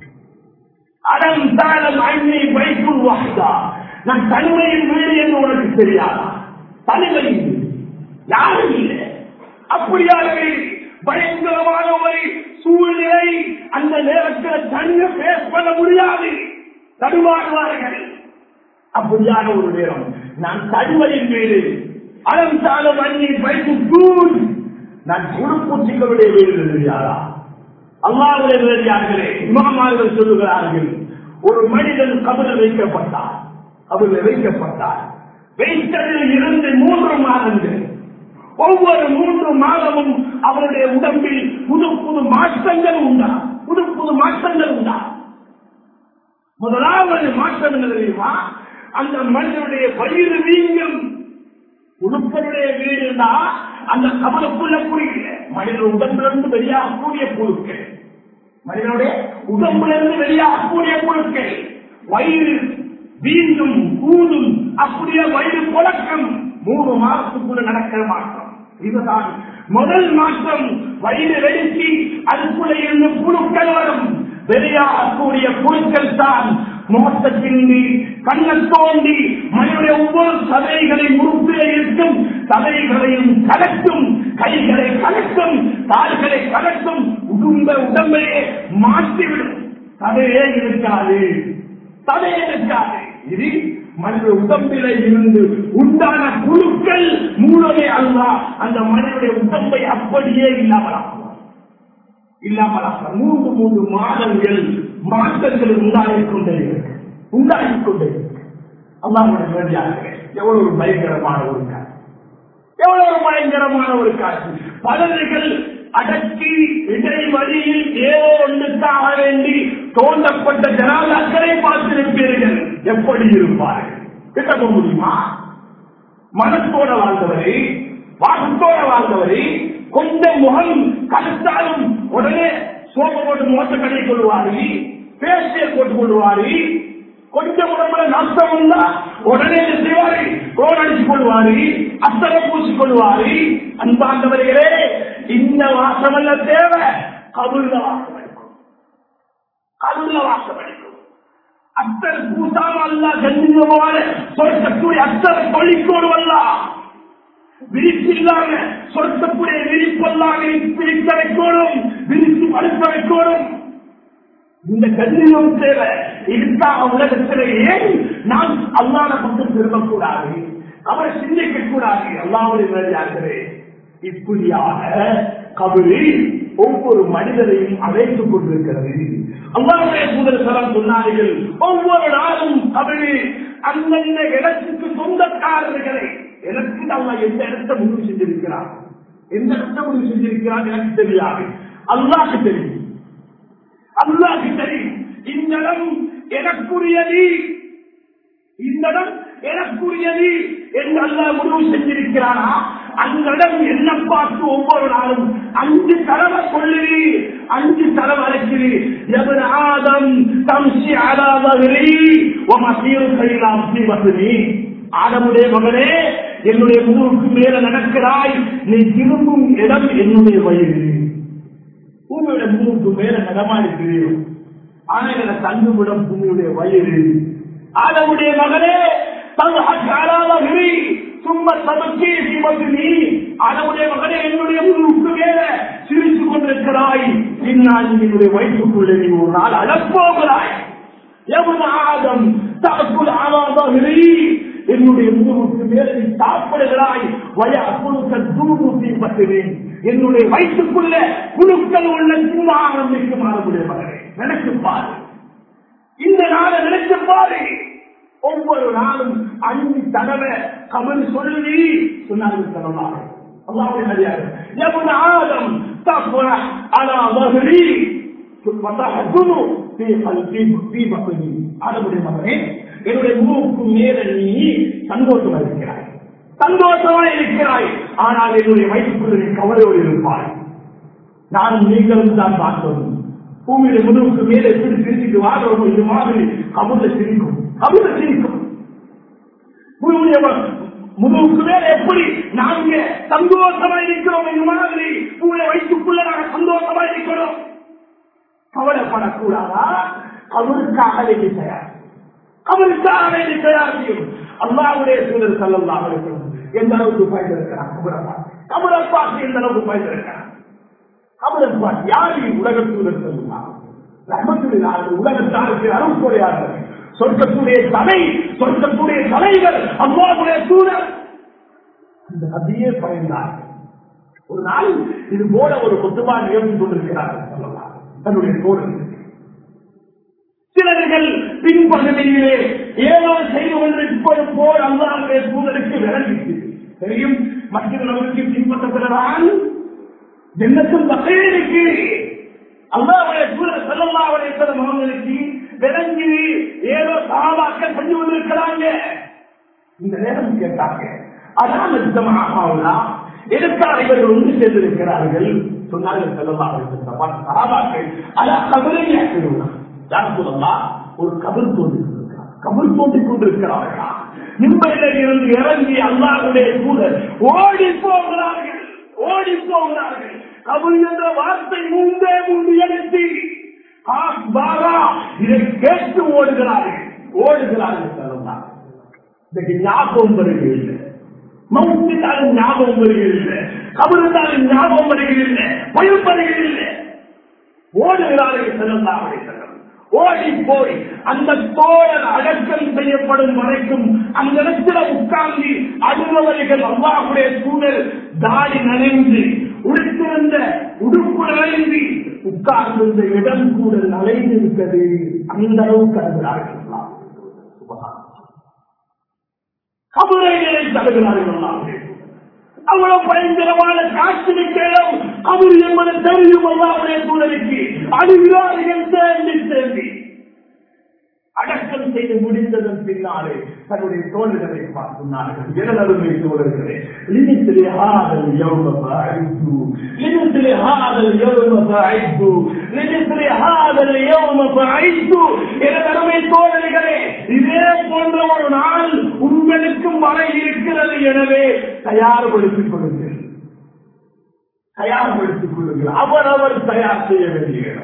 அடம் தாழம் அண்ணி வைக்குள் வாய்தா நான் தனிமையின் வீடு என்று உனக்கு தெரியாதா தனிமையின் வீடு யாரும் இல்லை அப்படியாகவே பயங்கரமான ஒரு சூழ்நிலை அந்த நேரத்தில் தனிய பேஸ் பண்ண முடியாது தடுமாறுவார்கள் அப்படியான ஒரு நேரம் நான் தனிமையின் வீடு அடம் தாழம் அண்ணி வைக்கும் தூண் நான் குடுப்பூச்சிகளுடைய வீடு தெரியாதா அல்லாவுடைய வேறியார்களே இமாமார்கள் சொல்லுகிறார்கள் ஒரு மனிதன் கபலில் வைக்கப்பட்டார் கபலில் வைக்கப்பட்டார் வைத்ததில் இருந்து மூன்று மாதங்கள் ஒவ்வொரு மூன்று மாதமும் அவருடைய உடம்பில் புது புது மாற்றங்கள் உண்டா புது புது மாற்றங்கள் உண்டா முதலாவது மாற்றம் என்ன தெரியுமா அந்த மனிதனுடைய வயிறு வீங்கம் உடுப்பனுடைய வீடுனா அந்த கமலுக்குள்ள புரியல மனித உடம்பிலிருந்து வெளியாகக்கூடிய புழுக்கள் மனிதனுடைய உடம்பிலிருந்து வெளியாகக்கூடிய புழுக்கள் வயிறு வீண்டும் கூடும் அப்படியே வயிறு புழக்கம் மூணு மாதத்துக்குள்ள நடக்கிற மாற்றம் இதுதான் முதல் மாற்றம் வயிறு வெடிச்சு அதுக்குள்ள இருந்து புழுக்கள் வரும் வெளியாகக்கூடிய புழுக்கள் தான் முகத்தை கிண்டி கண்ணை தோண்டி மனிதனுடைய ஒவ்வொரு சதைகளை உறுப்பிலே இருக்கும் சதைகளையும் கலக்கும் கைகளை கலக்கும் கால்களை கலக்கும் உடும்ப உடம்பையே மாற்றிவிடும் சதையே இருக்காது சதையே இருக்காது இது மனித உடம்பில இருந்து உண்டான குழுக்கள் மூலமே அல்ல அந்த மனிதனுடைய உடம்பை அப்படியே இல்லாமலாக்குவார் இல்லாமலாக்க மூன்று மூன்று மாதங்கள் மாற்றங்கள் உண்டாகிக் கொண்டே இருக்கு உண்டாகிக் கொண்டே இருக்கு அல்லாவுடைய வேண்டியாக எவ்வளவு ஒரு பயங்கரமான ஒரு காட்சி எவ்வளவு ஒரு பயங்கரமான ஒரு காட்சி பலர்கள் அடக்கி இடைவழியில் ஏதோ ஒன்றுக்காக வேண்டி தோண்டப்பட்ட ஜனாதாக்களை பார்த்திருப்பீர்கள் எப்படி இருப்பார்கள் கிட்ட முடியுமா மனத்தோட வாழ்ந்தவரை வாசத்தோட வாழ்ந்தவரை கொஞ்சம் முகம் கருத்தாலும் உடனே சோப்பு போட்டு மோச கடை கொள்வாரு பேசியல் போட்டுக் கொள்வாரு கொஞ்சம் உடம்புல நஷ்டம் இருந்தா உடனே என்ன செய்வாரு கோல் அடித்துக் கொள்வாரு அத்தனை பூசிக் கொள்வாரு அன்பாண்டவர்களே இந்த வாசம் அல்ல தேவை கபுல்ல வாசம் அடிக்கும் கபுல்ல வாசம் அடிக்கும் அத்தர் பூசாம அல்ல கண்ணியமான சொர்க்கக்கூடிய அத்தரை தொழிற்கோடு விரிப்பில்லாம சொர்க்கக்கூடிய விரிப்பெல்லாம் பிரித்து வைக்கணும் விரித்து படுத்த வைக்கணும் இந்த கண்ணியம் தேவை இதுக்காக உலகத்தில் ஏன் நாம் அல்லாத பக்கம் திரும்பக்கூடாது அவரை சிந்திக்க கூடாது அல்லாவுடைய வேலையாகிறே இப்படியாக கபரி ஒவ்வொரு மனிதரையும் அழைத்துக் கொண்டிருக்கிறது அல்லாவுடைய முதல் சலம் சொன்னார்கள் ஒவ்வொரு நாளும் கபரி அந்தந்த இடத்துக்கு சொந்தக்காரர்களை எனக்கு அல்லா எந்த இடத்தை முடிவு செஞ்சிருக்கிறார் எந்த இடத்தை முடிவு செஞ்சிருக்கிறார் எனக்கு தெரியாது அல்லாக்கு தெரியும் அல்லாக்கு தெரியும் இந்த இடம் எனக்குரியது இந்த இடம் எனக்குரியது என்று அல்லா முடிவு செஞ்சிருக்கிறானா அந்த இடம் என்ன பார்த்து ஒவ்வொரு நாளும் அஞ்சு தடவை கொள்ளுது அஞ்சு தடவை அழைக்குது எவன் ஆதம் தம்சி ஆதாதகரி மசீர் கையிலாம் வசதி ஆடமுடைய மகனே என்னுடைய முதுகுக்கு மேல நடக்கிறாய் நீ திரும்பும் இடம் என்னுடைய வயிறு பூமியோட மூணுக்கு மேல நடமாடி தெரியும் ஆனா என்னோட தங்குமிடம் பூமியுடைய வயிறு ஆதமுடைய மகனே தகுதி சும்மா தமக்கே சிவத்தினி ஆதமுடைய மகனே என்னுடைய மூணுக்கு மேல சிரித்து கொண்டிருக்கிறாய் பின்னால் என்னுடைய வயிற்றுக்குள்ளே நீ ஒரு நாள் அழப்போகிறாய் எவன் ஆதம் தனக்குள் ஆனாதகிரி என்னுடைய முதுகுக்கு மேலே நீ சாப்பிடுகிறாய் வய அப்புழுக்க தூணூசி பட்டுவேன் என்னுடைய வயிற்றுக்குள்ள குழுக்கள் உள்ள சின்ன ஆரம்பிக்கும் ஆரம்புடைய மகனே நினைச்சு பாரு இந்த நாளை நினைச்சு பாரு ஒவ்வொரு நாளும் அஞ்சு தடவை கமல் சொல்லி சொன்னார்கள் சொல்லலாம் அல்லாவுடைய மரியாதை எவன் ஆதம் தப்புற அலா மகரி ஆடமுடைய மகனே என்னுடைய மூக்கு மேல நீ சந்தோஷமா இருக்கிறாய் சந்தோஷமா இருக்கிறாய் ஆனால் என்னுடைய வயிற்றுக்குள்ள நீ கவலையோடு இருப்பாய் நானும் நீங்களும் தான் பார்த்தோம் பூமியில முதுகுக்கு மேல எப்படி சிரிச்சுட்டு வாழ்றோம் இது மாதிரி கபுல சிரிக்கும் கபுல சிரிக்கும் பூமியுடைய முதுகுக்கு மேல எப்படி நாங்க சந்தோஷமா இருக்கிறோம் இது மாதிரி பூமியை வயிற்றுக்குள்ள நாங்க சந்தோஷமா இருக்கிறோம் கவலைப்படக்கூடாதா அவருக்காக வேண்டி தயார் அவருக்காக வேண்டி தயார் செய்யும் அல்லாவுடைய சூழல் செல்லலாம் இருக்கணும் எந்த அளவுக்கு பயந்திருக்கிறான் கபரப்பாட்டு கபரப்பாட்டு எந்த அளவுக்கு பயந்திருக்கிறான் கபரப்பாட்டு யாரு உலக சூழல் செல்லுமா உலகத்தாருக்கு அருள்கொடையார்கள் சொர்க்கத்துடைய தலை சொர்க்கத்துடைய தலைவர் அல்லாவுடைய சூழல் அந்த நதியே பயந்தார் ஒரு நாள் இது போல ஒரு கொத்துமா நிகழ்ந்து கொண்டிருக்கிறார்கள் சொல்லலாம் தன்னுடைய தோழர் சிலர்கள் பின்பகுதியிலே ஏதோ செய்து கொண்டிருப்பது போல் அல்லாவுடைய சூழலுக்கு விளங்கிட்டு தெரியும் மற்றவர்களுக்கு பின்பற்றப்படுகிறான் ஜன்னத்தும் பகையனுக்கு அல்லாவுடைய சூழல் செல்லல்லாவுடைய சில மகன்களுக்கு விளங்கி ஏதோ சாவாக்க செஞ்சு கொண்டிருக்கிறாங்க இந்த நேரம் கேட்டாங்க அதான் நிச்சயமாக எதற்காக இவர்கள் ஒன்று சேர்ந்திருக்கிறார்கள் சொன்னார்கள் செல்லல்லாவுடைய அலா கபரையா யார் சொல்லலாம் ஒரு கபர் தோன்றி கொண்டிருக்கிறார் கபர் தோன்றி கொண்டிருக்கிறார்களா நிம்மதியில் இருந்து இறங்கி அல்லாவுடைய சூழல் ஓடி போகிறார்கள் ஓடி போகிறார்கள் கபர் என்ற வார்த்தை முந்தே முந்தி எழுத்தி இதை கேட்டு ஓடுகிறார்கள் ஓடுகிறார்கள் சொல்லலாம் இன்னைக்கு ஞாபகம் வருகிறது மௌத்தினாலும் ஞாபகம் வருகிறது கபருந்தாலும் ஞாபகம் வருகிறது பயம் வருகிறது ஓடுகிறார்கள் செல்லல்லாவுடைய செல்லம் ஓடி போய் அந்த தோழர் அடக்கம் செய்யப்படும் வரைக்கும் அந்த இடத்துல உட்கார்ந்து அழுபவர்கள் அல்லாவுடைய சூழல் தாடி நனைந்து உடுத்திருந்த உடுப்பு நனைந்து உட்கார்ந்திருந்த இடம் கூட நனைந்து இருக்கிறது அந்த அளவுக்கு அழுகிறார்கள் கபரைகளை தருகிறார்கள் அவ்வளவு பயங்கரமான காட்சி நிற்கிறோம் அவர் என்பது தெரியும் அல்லாவுடைய சூழலுக்கு அழுகிறார்கள் சேர்ந்து சேர்ந்து அடக்கம் செய்து முடிந்ததன் பின்னாலே தன்னுடைய தோழர்களை சொன்னார்கள் எனதருமை தோழர்களே லிமித்திலே ஹாதல் யௌம ஃபஅய்து லிமித்திலே ஹாதல் யௌம ஃபஅய்து லிமித்திலே ஹாதல் யௌம ஃபஅய்து எனதருமை தோழர்களே இதே போன்ற ஒரு நாள் உங்களுக்கும் வர இருக்கிறது எனவே தயார்படுத்திக் கொள்ளுங்கள் தயார்படுத்திக் கொள்ளுங்கள் அவரவர் தயார் செய்ய வேண்டிய இடம்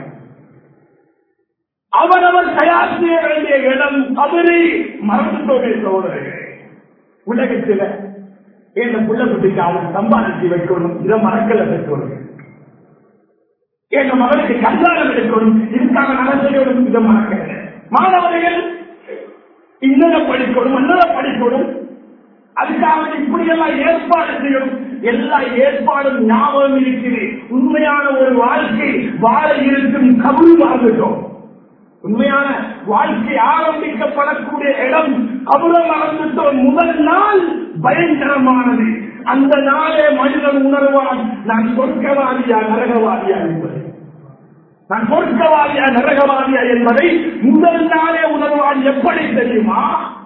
அவரவர் தயார் செய்ய வேண்டிய இடம் அவரை மறந்துட்டோமே சோதரர்களே உலகத்தில் இந்த புள்ள குட்டிக்கு அவன் சம்பாதிச்சு வைக்கணும் இதை மறக்கல வைக்கணும் என் மகனுக்கு கல்யாணம் எடுக்கணும் இதுக்காக நடத்தையோடும் இதை மறக்கல மாணவர்கள் இன்னத படிக்கணும் அன்னத படிக்கணும் அதுக்காக இப்படி எல்லாம் ஏற்பாடு செய்யணும் எல்லா ஏற்பாடும் ஞாபகம் இருக்குது உண்மையான ஒரு வாழ்க்கை வாழ இருக்கும் கபுள் வாழ்ந்துட்டோம் உண்மையான வாழ்க்கை ஆரம்பிக்கப்படக்கூடிய இடம் கபுல மறந்துட்டோம் முதல் நாள் பயங்கரமானது அந்த நாளே மனிதன் உணர்வான் நான் சொர்க்கவாதியா நரகவாதியா என்பதை நான் சொர்க்கவாதியா நரகவாதியா என்பதை முதல் நாளே உணர்வான் எப்படி தெரியுமா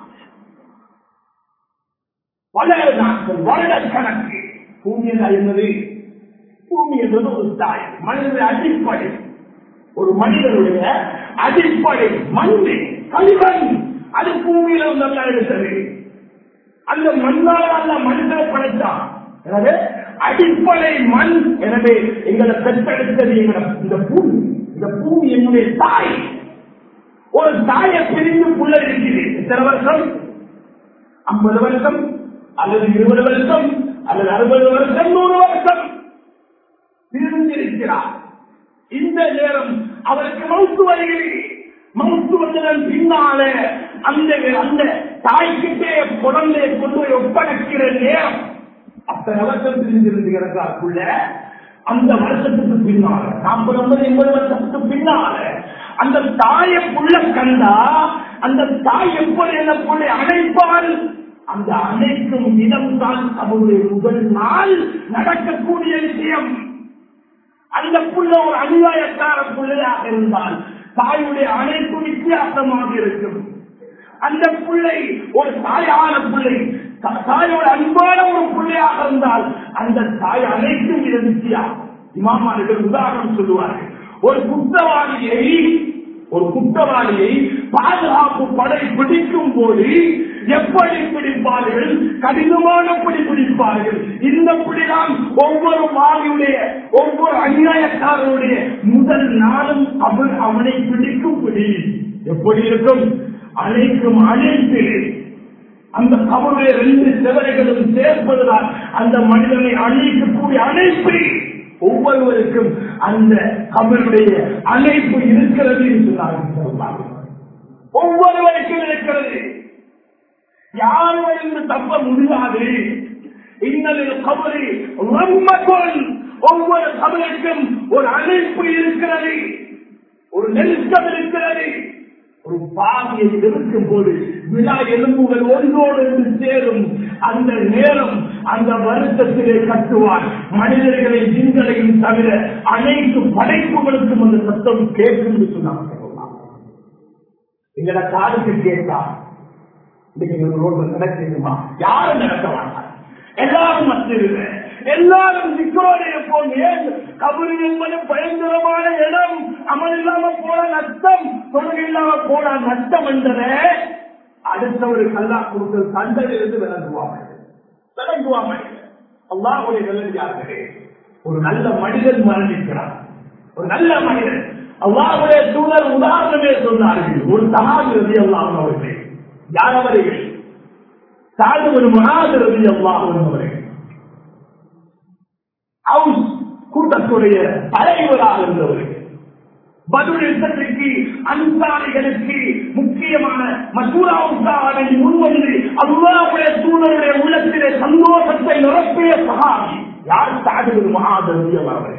பல நாட்கள் வருடக்கணக்கு பூமி என்பது பூமி என்பது ஒரு தாய் மனிதனுடைய அடிப்படை ஒரு மனிதனுடைய அடிப்படை மண்ணு கலிவன் அது பூமியில நல்லா எடுத்தது அந்த மண்ணால் அல்ல மனிதனை படைத்தான் எனவே அடிப்படை மண் எனவே எங்களை பெற்றெடுத்தது எங்களை இந்த பூமி இந்த பூமி என்னுடைய தாய் ஒரு தாயை பிரிந்து புள்ள இருக்குது எத்தனை வருஷம் ஐம்பது வருஷம் அல்லது இருபது வருஷம் அல்லது அறுபது வருஷம் நூறு வருஷம் பிரிந்திருக்கிறார் இந்த நேரம் அவருக்கு மவுத்து வருகிறது மவுத்து வந்ததன் பின்னால அந்த அந்த தாய்க்கிட்டே குழந்தையை கொண்டு போய் ஒப்படைக்கிற நேரம் அத்தனை வருஷம் பிரிந்திருந்துகிறதுக்குள்ள அந்த வருஷத்துக்கு பின்னால நாற்பது ஐம்பது எண்பது வருஷத்துக்கு பின்னால அந்த தாயை புள்ள கண்டா அந்த தாய் எப்படி என்ன புள்ளை அணைப்பால் அந்த அணைக்கும் இடம்தான் அவருடைய முதல் நாள் நடக்கக்கூடிய விஷயம் அந்த புள்ள ஒரு அநியாயக்கார பிள்ளையாக இருந்தால் தாயுடைய அணைப்பு வித்தியாசமாக இருக்கும் அந்த பிள்ளை ஒரு தாயான பிள்ளை த- தாயோட அன்பான ஒரு பிள்ளையாக இருந்தால் அந்த தாய் அனைத்தும் இது வித்தியாசம் இமாமார்கள் உதாரணம் சொல்லுவார்கள் ஒரு குற்றவாளியை ஒரு குற்றவாளியை பாதுகாப்பு படை பிடிக்கும் போது எப்படி பிடிப்பார்கள் கடினமான பிடி பிடிப்பார்கள் இந்த பிடிதான் ஒவ்வொரு வாலியுடைய ஒவ்வொரு அநியாயக்காரருடைய முதல் நாளும் அவன் அவனை பிடிக்கும் பிடி எப்படி இருக்கும் அழைக்கும் அழைத்து அந்த அவருடைய ரெண்டு செவரைகளும் சேர்ப்பதுதான் அந்த மனிதனை அழைக்கக்கூடிய அழைப்பு ஒவ்வொருவருக்கும் அந்த அவருடைய அழைப்பு இருக்கிறது என்று சொன்னார்கள் ஒவ்வொருவருக்கும் இருக்கிறது யாரும் இருந்து தப்ப முடியாது இன்னலில் கபரி ரம்மகொள் ஒவ்வொரு கபலுக்கும் ஒரு அழைப்பு இருக்கிறது ஒரு நெருக்கம் இருக்கிறது ஒரு பாவியை இருக்கும் போது விழா எலும்புகள் ஒன்றோடு இருந்து சேரும் அந்த நேரம் அந்த வருத்தத்திலே கட்டுவார் மனிதர்களை ஜிங்களையும் தவிர அனைத்து படைப்புகளுக்கும் அந்த சத்தம் கேட்கும் என்று சொன்னாங்க எங்கட காதுக்கு கேட்டா இன்னைக்கு ஒரு ரோட்ல நடக்குமா யாரும் நடக்க மாட்டாங்க எல்லாரும் மத்தியில் எல்லாரும் சிக்கோடு இருப்போம் ஏன் கபரு என்பது பயங்கரமான இடம் அமல் இல்லாம போன நஷ்டம் தொழில் இல்லாம போன நஷ்டம் என்பதை அடுத்தவர் கல்லா கொடுத்த சண்டையிலிருந்து விளங்குவாங்க விளங்குவாங்க அல்லாஹுடைய நல்லடியார்களே ஒரு நல்ல மனிதன் மரணிக்கிறார் ஒரு நல்ல மனிதன் அல்லாஹுடைய தூதர் உதாரணமே சொன்னார்கள் ஒரு சகாபிரதி அல்லாஹ் அவர்களே யார் அவர்கள் சாது ஒரு மகாதிரதி அல்லாஹ் அவர்கள் ஹவுஸ் கூட்டத்துடைய தலைவராக இருந்தவர்கள் பதில் யுத்தத்திற்கு அன்சாரிகளுக்கு முக்கியமான மசூராவுக்காக வேண்டி முன்வந்து அல்லாவுடைய தூதருடைய உள்ளத்திலே சந்தோஷத்தை நிரப்பிய சகாபி யார் சாது ஒரு மகாதிரதி அவர்கள்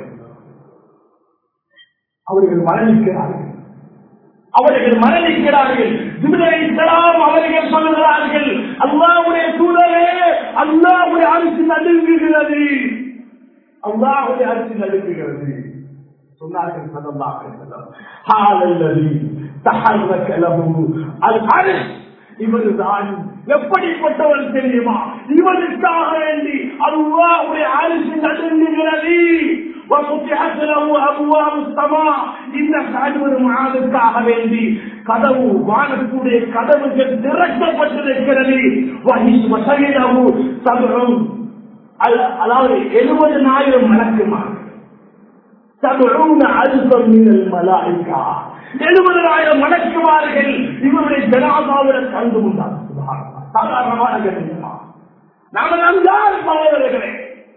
அவர்கள் மரணிக்கிறார்கள் அவர்கள் மரணிக்கிறார்கள் ஜிபிரலாம் அவர்கள் சொல்லுகிறார்கள் அல்லாவுடைய சூழலே அல்லாவுடைய அரசு நடுங்குகிறது அல்லாவுடைய அரசு நடுங்குகிறது சொன்னார்கள் சதல்லாஹ் ஹாலல்லதி தஹர்ரக லஹு அல் அர்ஷ் இவர்தான் எப்படிப்பட்டவன் தெரியுமா இவனுக்காக வேண்டி அல்லாவுடைய அரசு நடுங்குகிறது وفتحت له ابواب السماء இந்த சாடுவது மாதத்துக்காக வேண்டி கதவு வானத்துடைய கதவுகள் திறக்கப்பட்டிருக்கிறது வஹி- வசகிலஹு சபுஉம். அல்- அதாவது எழுபதனாயிரம் மலக்குமா சபுஊன அல்பம் மினல் மலாயிகா எழுபதனாயிரம் மலக்குமார்கள் இவருடைய ஜனாதாவில் கண்டு கொண்டார் சாதாரணமான கண்ணியமா நாமெல்லாம் யார் சகோதரர்களே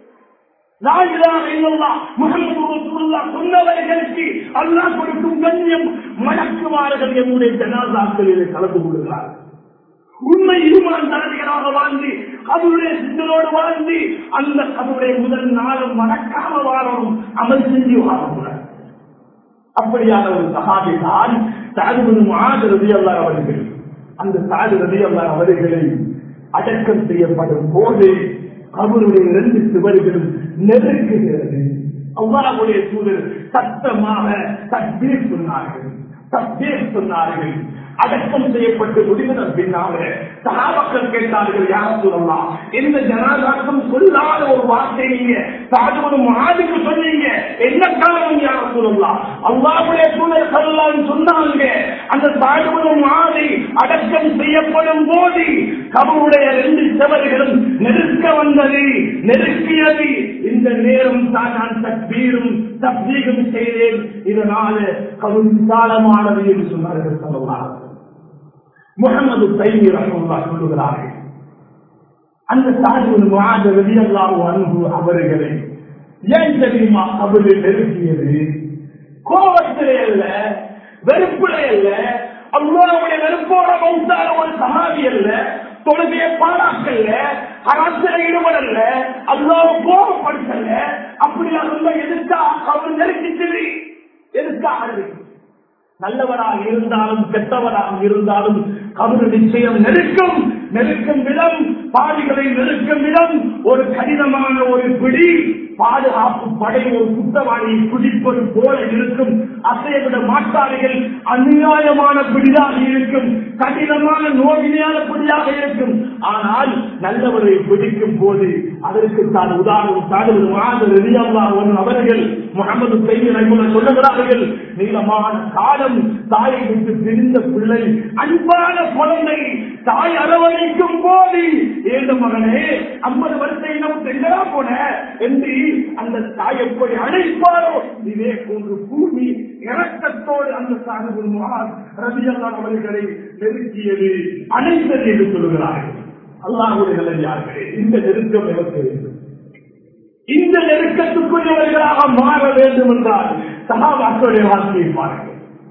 சொன்னவர்களுக்கு அல்லா கொடுக்கும் கண்ணியம் மணக்குமார்கள் என்னுடைய ஜனாதாக்களிலே கலந்து கொள்கிறார் உண்மை இருமாந்தாரிகளாக வாழ்ந்து அவருடைய சிந்தனோடு வாழ்ந்து அந்த அவருடைய முதல் நாளும் மணக்காம வாழணும் அமல் செஞ்சு வாழக்கூடாது அப்படியான ஒரு சகாபி தான் சாதுபது மாத ரவி அல்லா அவர்கள் அந்த சாது ரவி அல்லா அவர்களை அடக்கம் செய்யப்படும் போது அவருடைய இரண்டு சுவர்களும் நெருக்குகிறது அவ்வாறுடைய சூழல் சத்தமாக தத்பீர் சொன்னார்கள் தத்பீர் சொன்னார்கள் அடக்கம் செய்யப்பட்டு முடிந்ததன் பின்னாக சகாபக்கள் கேட்டார்கள் யார் சொல்லலாம் எந்த ஜனாதாக்கம் சொல்லாத ஒரு வார்த்தை நீங்க சாதுவது மாதிக்கு சொன்னீங்க என்ன காரணம் யார் சொல்லலாம் அல்லாவுடைய சூழல் சொல்லலாம் சொன்னாங்க அந்த சாதுவது மாதிரி அடக்கம் செய்யப்படும் போது கபருடைய ரெண்டு செவர்களும் நெருக்க வந்தது நெருக்கியது இந்த நேரம் தான் நான் தக்பீரும் தப்தீகம் செய்தேன் இதனால கடும் விசாலமானது என்று சொன்னார்கள் சொல்லலாம் முகமது தைமி ரசோல்லா சொல்லுகிறார்கள் அந்த சாஹிபின் முகாத வெளியல்லாஹு அன்பு அவர்களை ஏன் தெரியுமா அவர்கள் நெருக்கியது கோபத்திலே அல்ல வெறுப்பிலே அல்ல அல்லாவுடைய வெறுப்போட மௌத்தான ஒரு சமாதி அல்ல தொழுகையை பாராட்டல்ல அரசியல ஈடுபடல அல்லாவை கோபப்படுத்தல அப்படி அவங்க எதுக்கா அவர் நெருக்கிச்சது எதுக்காக இருக்கு நல்லவராக இருந்தாலும் கெட்டவராக இருந்தாலும் கபரு நிச்சயம் நெருக்கும் நெருக்கும் விதம் பாதிகளை நெருக்கும் விதம் ஒரு கடினமான ஒரு பிடி பாதுகாப்பு படை ஒரு குற்றவாளியை பிடிப்பது போல இருக்கும் அசையவிட மாட்டாளிகள் அநியாயமான பிடியாக இருக்கும் கடினமான நோயினையான பிடியாக இருக்கும் ஆனால் நல்லவரை பிடிக்கும் போது அதற்கு தான் உதாரணம் சாடுவது மாதர் ரெடியல்லா அவர்கள் முகமது செய்தி சொல்லுகிறார்கள் நீளமான காலம் தாயை விட்டு பிரிந்த பிள்ளை அன்பான குழந்தை தாய் அரவணைக்கும் போது ஏழு மகனே ஐம்பது வருஷம் இன்னும் எங்கடா போன என்று அந்த தாய் எப்படி அழைப்பாரோ இதே போன்று பூமி இறக்கத்தோடு அந்த சாகுபு மகான் ரவியல்லான் அவர்களை நெருக்கியது அனைத்தது என்று சொல்கிறார்கள் அல்லாஹுடைய நல்லே இந்த நெருக்கம் எனக்கு வேண்டும் இந்த நெருக்கத்துக்குரியவர்களாக மாற வேண்டும் என்றால் சகாபாக்களுடைய வாழ்க்கையை பாருங்கள்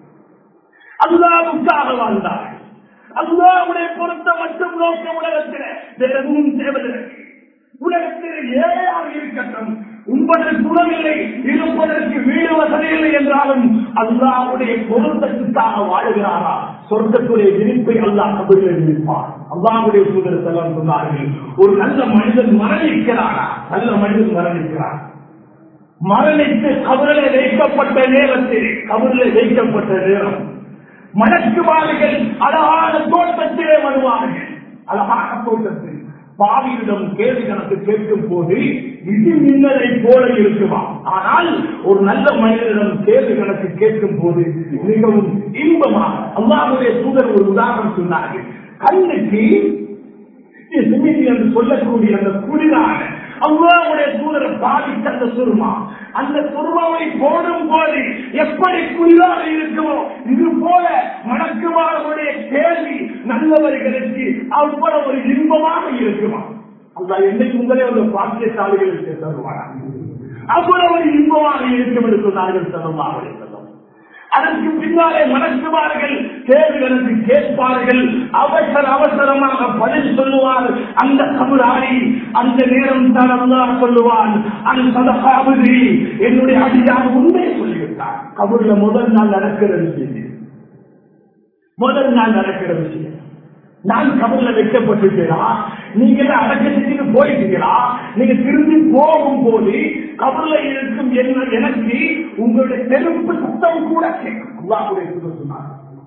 அல்லாவுக்காக வாழ்ந்தார் அல்லாவுடைய பொருத்த மட்டும் நோக்க உலகத்தில் வேற எதுவும் தேவையில்லை உலகத்தில் ஏழையாக இருக்கட்டும் உண்பதற்கு உணவில்லை இருப்பதற்கு வீடு வசதி இல்லை என்றாலும் அல்லாவுடைய பொருத்தத்துக்காக வாழுகிறாரா சொர்க்கத்துடைய விரிப்பை அல்லாஹ் கபடியில் விரிப்பார் அல்லாவுடைய சூழல் செல்லம் சொன்னார்கள் ஒரு நல்ல மனிதன் மரணிக்கிறாரா நல்ல மனிதன் மரணிக்கிறார் மரணித்து கபரில் வைக்கப்பட்ட நேரத்தில் கபரில் வைக்கப்பட்ட நேரம் மணக்குமார்கள் அழகான தோட்டத்திலே வருவார்கள் அழகான தோட்டத்தில் பாவியிடம் கேள்வி கணக்கு கேட்கும் போது இடி மின்னலை போல இருக்குமா ஆனால் ஒரு நல்ல மனிதனிடம் கேள்வி கணக்கு கேட்கும் போது மிகவும் இன்பமாக அல்லாவுடைய தூதர் ஒரு உதாரணம் சொன்னார்கள் கண்ணுக்கு சிமிதி என்று சொல்லக்கூடிய அந்த குளிரான அல்லாவுடைய தூதரை பாதித்த அந்த சுருமா அந்த சுருமாவை போடும் போது எப்படி குளிராக இருக்குமோ இது போல மணக்குமாரனுடைய கேள்வி நல்லவர்களுக்கு அவ்வளவு ஒரு இன்பமாக இருக்குமா அந்த என்னைக்கு உங்களே ஒரு பாக்கியசாலிகளுக்கு தருவாரா அவ்வளவு ஒரு இன்பமாக இருக்கும் என்று சொன்னார்கள் செல்வமாக செல்லும் அதற்கு பின்னாலே மனசுவார்கள் கேள்விகளுக்கு கேட்பார்கள் அவசர அவசரமாக பதில் சொல்லுவார் அந்த கபுராரி அந்த நேரம் தான் அல்லாஹ் சொல்லுவான் அந்த சதகாபதி என்னுடைய அடியார் உண்மையை சொல்லிவிட்டார் கபூர்ல முதல் நாள் நடக்கிற விஷயம் முதல் நாள் நடக்கிற விஷயம் நான் கபர்ல வைக்கப்பட்டிருக்கிறா நீங்க எல்லாம் அடக்கத்துக்கு போயிட்டீங்களா நீங்க திரும்பி போகும் போது கபர்ல இருக்கும் என்ன எனக்கு உங்களுடைய நெருப்பு சத்தம் கூட கேட்கும் அல்லாஹ்வுடைய தூதர் சொன்னார்.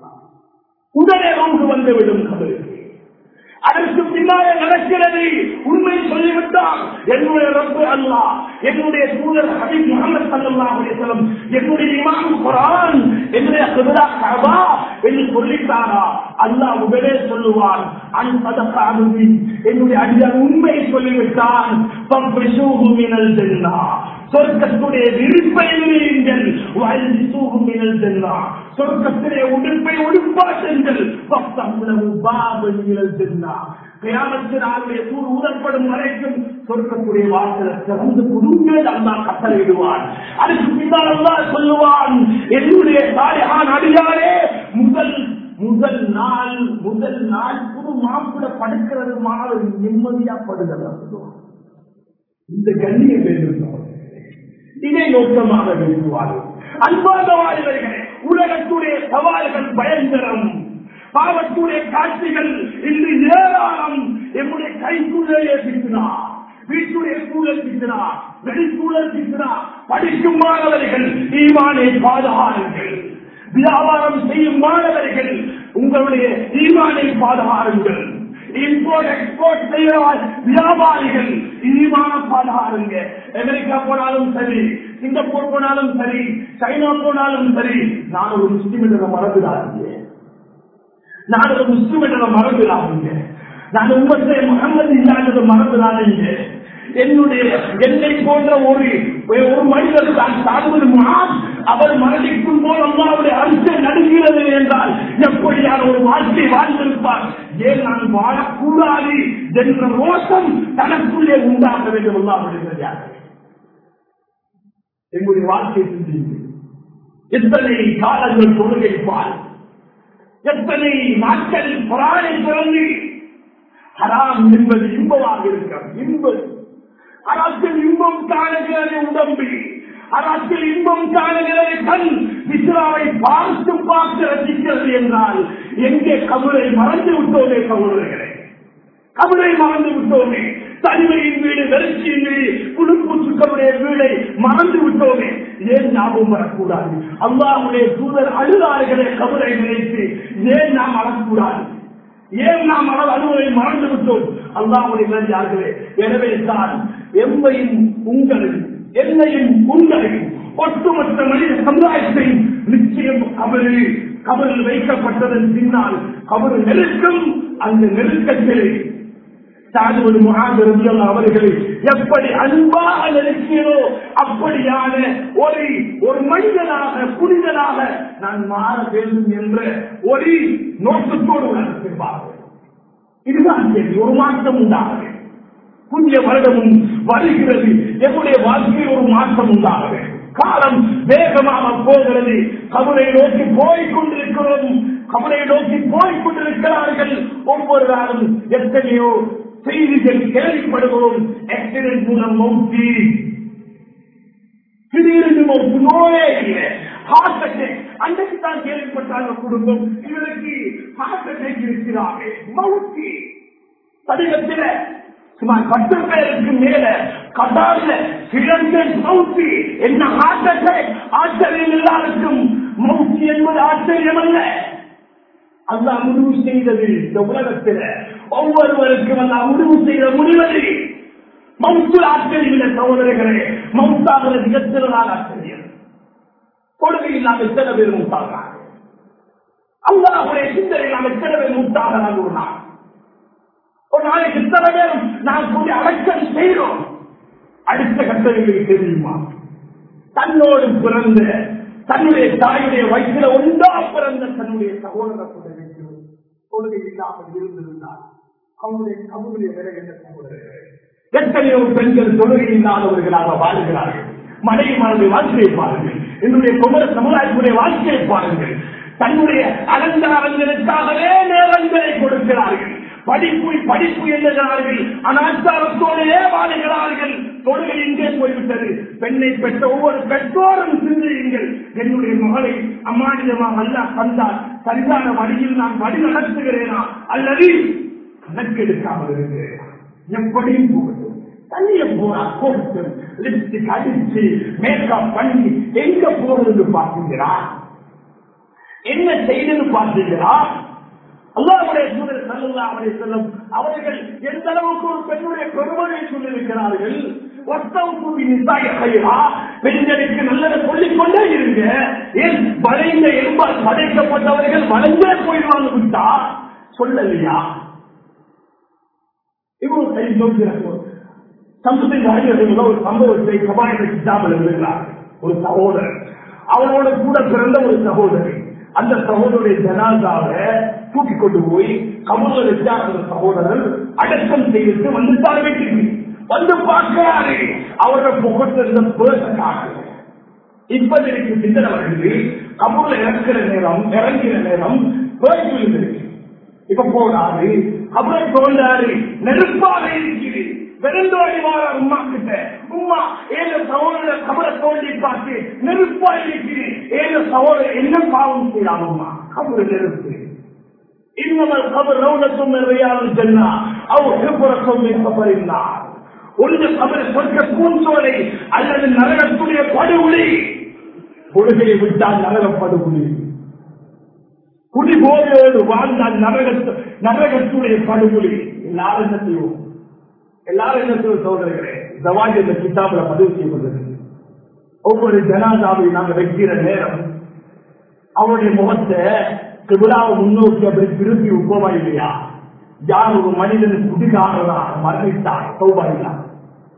உடனே ரூக்கு வந்து விடும் கபருக்கு அதற்கு பின்னாலே நடக்கிறது உண்மை சொல்லிவிட்டால் என்னுடைய ரப்பு அல்லாஹ் என்னுடைய தூதர் ஹபீப் முகமது சல்லல்லாஹு அலைஹி வஸல்லம் என்னுடைய இமாம் குர்ஆன் என்னுடைய கிப்லா கஅபா என்று சொல்லிட்டாரா அல்லாஹ் உடனே சொல்லுவான் அன் சதகாபி என்னுடைய அடியார் உண்மையை சொல்லிவிட்டான் ஃபப்ரிஷூஹு மினல் ஜன்னah சொர்க்கத்துடைய விருப்பை நீங்கள் வாழ்ந்து மினல் ஜன்னah சொர்க்கத்திலே உடுப்பை உடுப்பாட்டுங்கள் பக்தமுலகு பாபல் மினல் ஜன்னah கியாமத்து நாளுடைய சூர் ஊதப்படும் வரைக்கும் சொர்க்கத்துடைய வாசலை திறந்து குடுங்கள் அல்லாஹ் கட்டளையிடுவான் அதுக்கு பின்னால் அல்லாஹ் சொல்லுவான் என்னுடைய தாயான் அடியாரே முதல் முதல் நாள் முதல் நாள் புது மாப்பிள படுக்கிறது மாணவர் நிம்மதியா படுகிறதா சொல்லுவான் இந்த கண்ணியம் வேண்டும் இதை நோக்கமாக விரும்புவார்கள் அன்பாக வாழ்வர்களே உலகத்துடைய சவால்கள் பயங்கரம் பாவத்துடைய காட்சிகள் இன்று ஏராளம் என்னுடைய கைக்குள்ளே பிசினா வீட்டுடைய சூழல் பிசினா வெளிச்சூழல் பிசினா படிக்கும் மாணவர்கள் ஈமானை பாதுகாருங்கள் வியாபாரம் செய்யும் மாணவர்கள் உங்களுடைய ஈமானை பாதுகாருங்கள் இம்போர்ட் எக்ஸ்போர்ட் செய்கிற வியாபாரிகள் ஈமான பாதுகாருங்க அமெரிக்கா போனாலும் சரி சிங்கப்பூர் போனாலும் சரி சைனா போனாலும் சரி நான் ஒரு முஸ்லிம் என்ற மறந்துடாதீங்க நான் ஒரு முஸ்லிம் என்ற மறந்துடாதீங்க நான் உங்களை முகமது இல்லாதது மறந்துடாதீங்க என்னுடைய என்னை போன்ற ஒரு ஒரு மனிதர் தான் சார்பது அவர் மரணிக்கும் போது அல்லாவுடைய அரிசை நடுகிறது என்றால் எப்படியான ஒரு வாழ்க்கை வாழ்ந்திருப்பார் ஏன் நான் வாழக்கூடாது என்ற ரோஷம் தனக்குள்ளே உண்டாக வேண்டும் அல்லாவுடைய எங்களுடைய வாழ்க்கை சிந்தியுங்கள் எத்தனை காலங்கள் தொழுகைப்பால் எத்தனை நாட்கள் புறாணை பிறந்து ஹராம் என்பது இன்பமாக இருக்கிறது இன்பது அராத்தில் இன்பம் காணுகிறது உடம்பு அராத்தில் இன்பம் காணுகிறது கண் இஸ்ராவை பார்த்து பார்த்து ரசிக்கிறது என்றால் எங்கே கபரை மறந்து விட்டோமே கபுரைகளை கபரை மறந்து விட்டோமே தனிமையின் வீடு வெறுச்சியின் வீடு குழுப்பூச்சுக்களுடைய வீடை மறந்து விட்டோமே ஏன் ஞாபகம் வரக்கூடாது அல்லாவுடைய தூதர் அழுதார்களே கபரை நினைத்து ஏன் நாம் அழக்கூடாது ஏன் நாம் அளவு அலுவலை மறந்து விட்டோம் அல்லாவுடைய நன்றார்களே எனவே தான் எம்மையும் உங்களையும் என்னையும் உங்களையும் ஒட்டுமொத்த மனித சமுதாயத்தையும் நிச்சயம் கபரு கபரில் வைக்கப்பட்டதன் பின்னால் கபரு நெருக்கம் அந்த நெருக்கத்தில் சாதுவது முகாந்திருந்தல் அவர்களை எப்படி அன்பாக நெருக்கியதோ அப்படியான ஒரு ஒரு மனிதனாக புனிதனாக நான் மாற வேண்டும் என்ற ஒரு நோக்கத்தோடு உணர்த்திருப்பார்கள் இதுதான் கேள்வி ஒரு மாற்றம் உண்டாக புதிய வருடமும் வருகிறது என்னுடைய வாழ்க்கையில் ஒரு மாற்றம் உண்டாக காலம் வேகமாக போகிறது கபரை நோக்கி போய்க் கொண்டிருக்கிறோம் கபரை நோக்கி போய்க் கொண்டிருக்கிறார்கள் ஒவ்வொரு நாளும் எத்தனையோ செய்திகள் கேள்விப்படுகிறோம் ஆக்சிடென்ட் மூலம் மௌத்தி திடீரென்று மௌத்து நோயே இல்லை ஹார்ட் அட்டாக் அன்றைக்கு தான் கேள்விப்பட்டாங்க குடும்பம் இவருக்கு ஹார்ட் அட்டாக் இருக்கிறாங்க மௌத்தி படிகத்தில் சுமார் பத்து பேருக்கு மேல கதால சிறந்த மௌத்தி என்ன ஹார்ட் அட்டாக் ஆச்சரியம் எல்லாருக்கும் மௌத்தி என்பது ஆச்சரியம் அல்ல அல்லா முடிவு செய்தது இந்த உலகத்தில் ஒவ்வொருவருக்கும் அல்லா முடிவு செய்த முடிவது மவுத்து ஆச்சரியம் சகோதரர்களே மவுத்தாகிற மிகச்சிறனான ஆச்சரியம் கொள்கை இல்லாமல் எத்தனை பேர் மூத்தாகிறாங்க அல்லாவுடைய சிந்தனை நாம் எத்தனை பேர் மூத்தாகிறாங்க ஒரு நாள் ஒரு நாளைக்கு இத்தனை பேரும் நான் கூடிய அடக்கம் செய்கிறோம் அடுத்த கட்டளைகளுக்கு தெரியுமா தன்னோடு பிறந்த தன்னுடைய தாயுடைய வயிற்றில ஒன்றா பிறந்த தன்னுடைய சகோதர கொள்கை இல்லாமல் இருந்திருந்தால் அவனுடைய கவுடைய வேற என்ன சகோதரர்கள் எத்தனையோ பெண்கள் தொழுகை இல்லாதவர்களாக வாழ்கிறார்கள் மனைவி மனதை வாழ்க்கையை பாருங்கள் என்னுடைய குமர சமுதாயத்துடைய வாழ்க்கையை பாருங்கள் தன்னுடைய அலங்காரங்களுக்காகவே நேரங்களை கொடுக்கிறார்கள் படிப்பு படிப்பு என்கிறார்கள் அனாச்சாரத்தோடையே வாழுகிறார்கள் தொழுகை இங்கே போய்விட்டது பெண்ணை பெற்ற ஒவ்வொரு பெற்றோரும் சிந்தியுங்கள் என்னுடைய மகளை அம்மானியமாக அல்ல தந்தால் சரியான வழியில் நான் வழி நடத்துகிறேனா அல்லது கணக்கெடுக்காமல் இருக்கிறேன் எப்படியும் போகட்டும் தண்ணிய போனா போகட்டும் லிப்ஸ்டிக் அடிச்சு மேக்கப் பண்ணி எங்க போறது பார்த்தீங்களா என்ன செய்தது பார்த்தீங்களா அல்லாவுடைய சூழல் சல்லா அவரை செல்லும் அவர்கள் எந்த அளவுக்கு ஒரு பெண்ணுடைய பெருமனை சொல்லியிருக்கிறார்கள் பெண்களுக்கு நல்லதை சொல்லிக் கொண்டே இருங்க ஏன் வளைந்த எலும்பால் படைக்கப்பட்டவர்கள் வளைந்தே போயிடுவாங்க விட்டா சொல்லலையா இவ்வளவு கை நோக்கிறார்கள் சமூகத்தின் அறிஞர்கள் ஒரு சம்பவத்தை சபாயத்தை கிட்டாமல் எழுதுகிறார் ஒரு சகோதரர் அவரோட கூட பிறந்த ஒரு சகோதரி அந்த சகோதரருடைய ஜனாதாவை தூக்கி கொண்டு போய் கமல வச்சா அந்த சகோதரர் அடக்கம் செய்து வந்துட்டார் வீட்டுக்கு வந்து பார்க்கிறாரு அவரோட முகத்தில் இருந்த பேசக்காக இப்ப எனக்கு சிந்தனை வருது கபூர்ல இறக்குற நேரம் இறங்கிற நேரம் பேச்சு விழுந்திருக்கு இப்ப போனாரு அவரை தோன்றாரு நெருப்பாக இருக்குது வெறுந்தோடி வாழ உமா கிட்ட உமா ஏழு சகோதர கபரை தோண்டி பார்த்து நெருப்பா இருக்குது ஏழு சகோதரர் என்ன பாவம் செய்யலாமா கபரு நெருப்பு இன்னமல் கபர் ரவுனத்தும் நிறையாலும் சென்னா அவ் திருப்புறத்தும் கபரினார் ஒன்று கபரை சொற்க பூஞ்சோலை அல்லது நரகத்துடைய படுகொலை கொள்கையை விட்டால் நரகப்படுகொலை குடிபோதையோடு வாழ்ந்தால் நரகத்து நரகத்துடைய படுகொலை எல்லாரும் என்ன செய்வோம் எல்லாரும் என்ன செய்வோம் சோதனைகளே ஜவாஜ் என்ற கிட்டாபில பதிவு செய்யப்பட்டது ஒவ்வொரு ஜனாதாவை நாங்கள் வைக்கிற நேரம் அவருடைய முகத்தை கிபிலாவை முன்னோக்கி அப்படி திருப்பி உப்பமா இல்லையா யார் ஒரு மனிதன் குடிகாரனா மரணித்தார் சௌபா இல்லா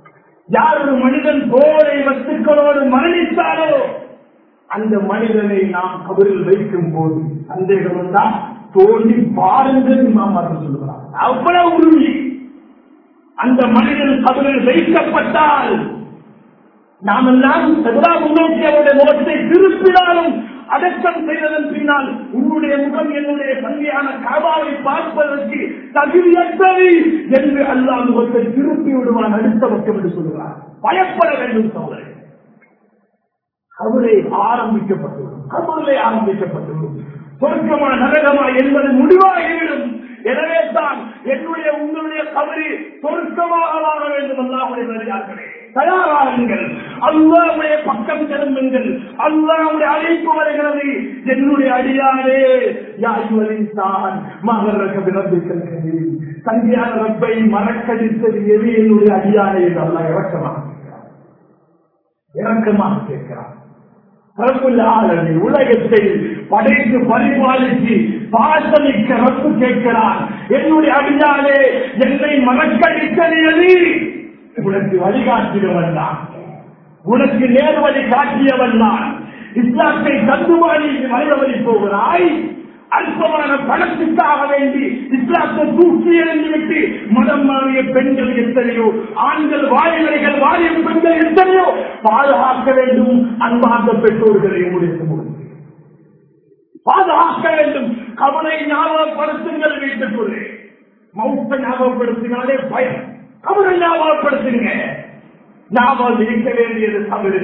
யார் ஒரு மனிதன் போரை வஸ்துக்களோடு மரணித்தாரோ அந்த மனிதனை நாம் கபரில் வைக்கும் போது சந்தேகம் தான் தோண்டி பாருங்கள் நாம் அவர்கள் சொல்லுகிறார் அவ்வளவு உறுதி அந்த மனிதன் கபரில் வைக்கப்பட்டால் நாம் எல்லாம் சதா முன்னோக்கி அவருடைய முகத்தை திருப்பினாலும் அடக்கம் செய்ததன் பின்னால் உன்னுடைய முகம் என்னுடைய சங்கையான காபாவை பார்ப்பதற்கு தகுதியற்றவை என்று அல்லாஹ் முகத்தை திருப்பி விடுவான் அடுத்த பக்கம் என்று சொல்கிறார் பயப்பட வேண்டும் சோதனை கபரை ஆரம்பிக்கப்பட்டுள்ளது கபலை ஆரம்பிக்கப்பட்டுள்ளது சொர்க்கமா நரகமா என்பது முடிவாகிவிடும் எனவே தான் என்னுடைய உங்களுடைய கபரி சொர்க்கமாக வாழ வேண்டும் அல்லாவுடைய நடிகார்களே தயாராகுங்கள் அல்லாவுடைய பக்கம் திரும்புங்கள் அல்லாவுடைய அழைப்பு வருகிறது என்னுடைய அடியாரே யாய்வலின் மகர கபிரபிக்கல் தங்கியான ரப்பை மறக்கடித்தது எது என்னுடைய அடியாரே என்று அல்லா இறக்கமாக கேட்கிறார் இறக்கமாக கேட்கிறார் ரப்புல்லாலனை உலகத்தை படைத்து பரிபாலித்து பாசமிக்க ரப்பு கேட்கிறான் என்னுடைய அடியாலே என்னை மறக்கடித்தது உனக்கு வழிகாட்டியவன் தான் உனக்கு நேர்வழி காட்டியவன் தான் இஸ்லாத்தை தந்துமானி வழிவழி போகிறாய் அல்பமான பணத்துக்காக வேண்டி இஸ்லாத்தை தூக்கி எறிந்துவிட்டு மதம் மாறிய பெண்கள் எத்தனையோ ஆண்கள் வாலிபர்கள் வாலிய பெண்கள் எத்தனையோ பாதுகாக்க வேண்டும் அன்பார்ந்த பெற்றோர்களை உடைய சமூகத்தில் பாதுகாக்க வேண்டும் கவலை ஞாபகப்படுத்துங்கள் வீட்டுக்குள்ளே மௌத்த ஞாபகப்படுத்தினாலே பயம் கவலை ஞாபகப்படுத்துங்க ஞாபகம் இருக்க வேண்டியது தவறு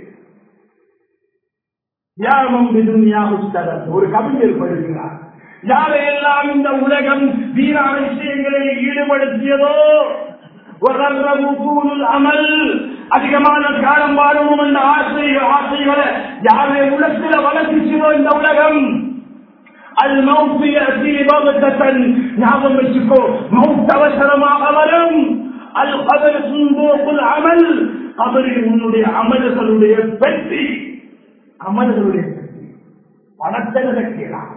யாமம் ஒரு கவிஞர் படுகிறார் யாரையெல்லாம் இந்த உலகம் வீரான விஷயங்களில் ஈடுபடுத்தியதோ அமல் அதிகமான காலம் வாழவும் என்ற ஆசை ஆசைகளை யாரை உலகத்தில் வளர்ச்சிச்சதோ இந்த உலகம் அது மௌத்திய தீபகத்தன் ஞாபகம் வச்சுக்கோ மௌத் அவசரமாக வரும் அல் கபர் சுந்தோக்குள் அமல் கபரில் உன்னுடைய அமல்களுடைய வெற்றி அமல்களுடைய வெற்றி பணத்தை நினைக்கலாம்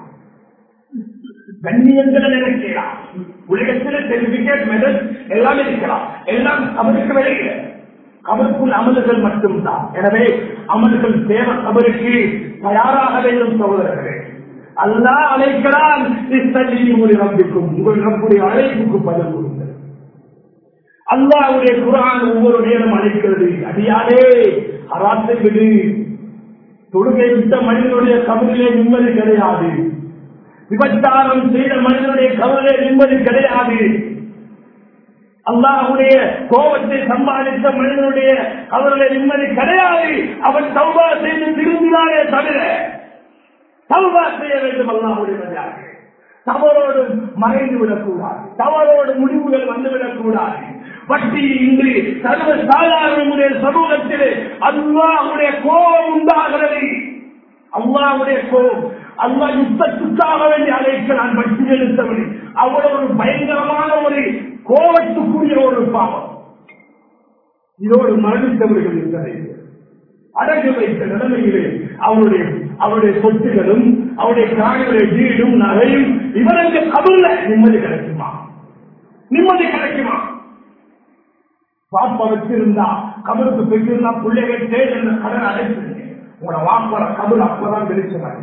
கண்ணியங்களை நினைக்கலாம் உலகத்தில் சர்டிபிகேட் மெடல் எல்லாம் இருக்கலாம் எல்லாம் கபருக்கு வெளியில கபருக்குள் அமல்கள் மட்டும்தான் எனவே அமல்கள் தேவை கபருக்கு தயாராக வேண்டும் சகோதரர்களே அல்லா அழைக்கிறான் நம்பிக்கும் உங்கள் நம்முடைய அழைப்புக்கு பதில் கொடுங்கள் அல்லாவுடைய குரான் ஒவ்வொரு நேரம் அழைக்கிறது அடியாரே அராத்தை விடு தொழுகை விட்ட மனிதனுடைய கவலையிலே நிம்மதி கிடையாது விபச்சாரம் செய்த மனிதனுடைய கவலை நிம்மதி கிடையாது அல்லாஹுடைய கோபத்தை சம்பாதித்த மனிதனுடைய அவருடைய நிம்மதி கிடையாது அவன் சௌபா செய்து திரும்பினாலே தவிர சௌபா செய்ய வேண்டும் அல்லாஹுடைய மரியாதை தவறோடு மறைந்து விடக்கூடாது தவறோடு முடிவுகள் வந்துவிடக் கூடாது வட்டி இன்று சர்வ சாதாரண சமூகத்தில் அல்லாவுடைய கோபம் உண்டாகிறது அல்லாவுடைய கோபம் அல்லா யுத்தத்துக்காக வேண்டி அழைக்கிறான் வட்டி செலுத்தவரை அவ்வளவு ஒரு பயங்கரமான ஒரு கோபத்துக்குரிய ஒரு பாவம் இதோடு மரணித்தவர்கள் இருந்ததை அடகு வைத்த நிலைமையிலே அவருடைய அவருடைய சொத்துகளும் அவருடைய காணிகளுடைய வீடும் நகையும் இவருக்கு கபல்ல நிம்மதி கிடைக்குமா நிம்மதி கிடைக்குமா பாப்பா வச்சிருந்தா கபருக்கு பெற்றிருந்தா பிள்ளைகள் தேவை என்ற கடன் அடைச்சிருங்க உங்களோட வாப்பர கபல் அப்பதான் வெளிச்சமாய்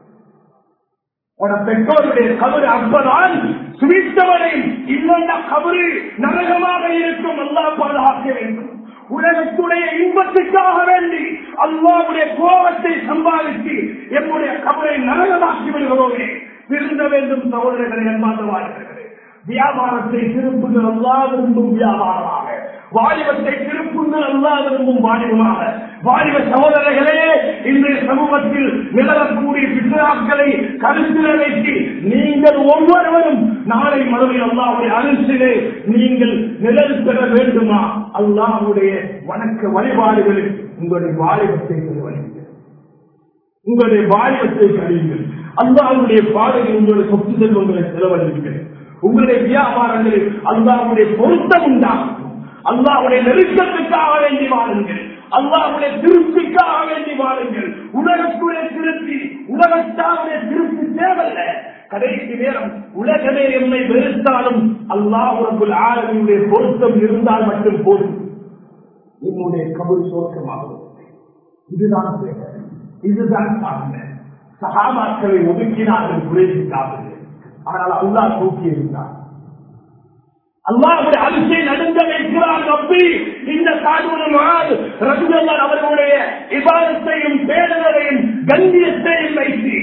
உங்களோட பெற்றோருடைய கபரு அப்பதான் சுவித்தவரை இல்லைன்னா கபரு நரகமாக இருக்கும் அல்லா பாதுகாக்க வேண்டும் உலகத்துடைய இன்பத்துக்காக வேண்டி அல்லாவுடைய கோபத்தை சம்பாதித்து எம்முடைய கபரை நரகமாக்கி விடுகிறோமே திருந்த வேண்டும் சகோதரர்களை என்பார்கள் வாழ்கிறேன் வியாபாரத்தை திருப்புங்கள் அல்லா விரும்பும் வியாபாரமாக வாலிபத்தை திருப்புங்கள் அல்லா விரும்பும் வாலிபமாக வாலிப சகோதரர்களே இன்றைய சமூகத்தில் நிலவக்கூடிய பித்ராக்களை கருத்தில் வைத்து நீங்கள் ஒவ்வொருவரும் நாளை மறுபடியும் அல்லாவுடைய அரசிலே நீங்கள் நிழல் பெற வேண்டுமா அல்லாவுடைய வணக்க வழிபாடுகளில் உங்களுடைய வாலிபத்தை செலவழிங்கள் உங்களுடைய வாலிபத்தை கழியுங்கள் அல்லாவுடைய பாதையில் உங்களுடைய சொத்து செல்வங்களை செலவழிங்கள் உங்களுடைய வியாபாரங்களில் அல்லாவுடைய பொருத்தம் உண்டாகும் அல்லாவுடைய நெருக்கத்துக்காக வேண்டி வாழுங்கள் அல்லாவுடைய திருப்திக்காக வேண்டி வாழுங்கள் உலகத்துடைய திருப்தி உலகத்தாவுடைய திருப்தி தேவையில்ல கடைசி நேரம் உலகமே என்னை வெறுத்தாலும் அல்லாஹ் ஆளுடைய பொருத்தம் இருந்தால் மட்டும் போதும் என்னுடைய கபர் சுவர்க்கமாகும் இதுதான் தேவை இதுதான் சாதனை சகாபாக்களை ஒதுக்கினார்கள் குறைந்தார்கள் ஆனால் அல்லாஹ் தூக்கி இருந்தார் அல்லாஹுடைய அரிசியை நடுங்க வைக்கிறார் நம்பி இந்த சாதுவனால் ரகுதல்லர் அவர்களுடைய விவாதத்தையும் பேரலையும் கண்ணியத்தையும் வைத்து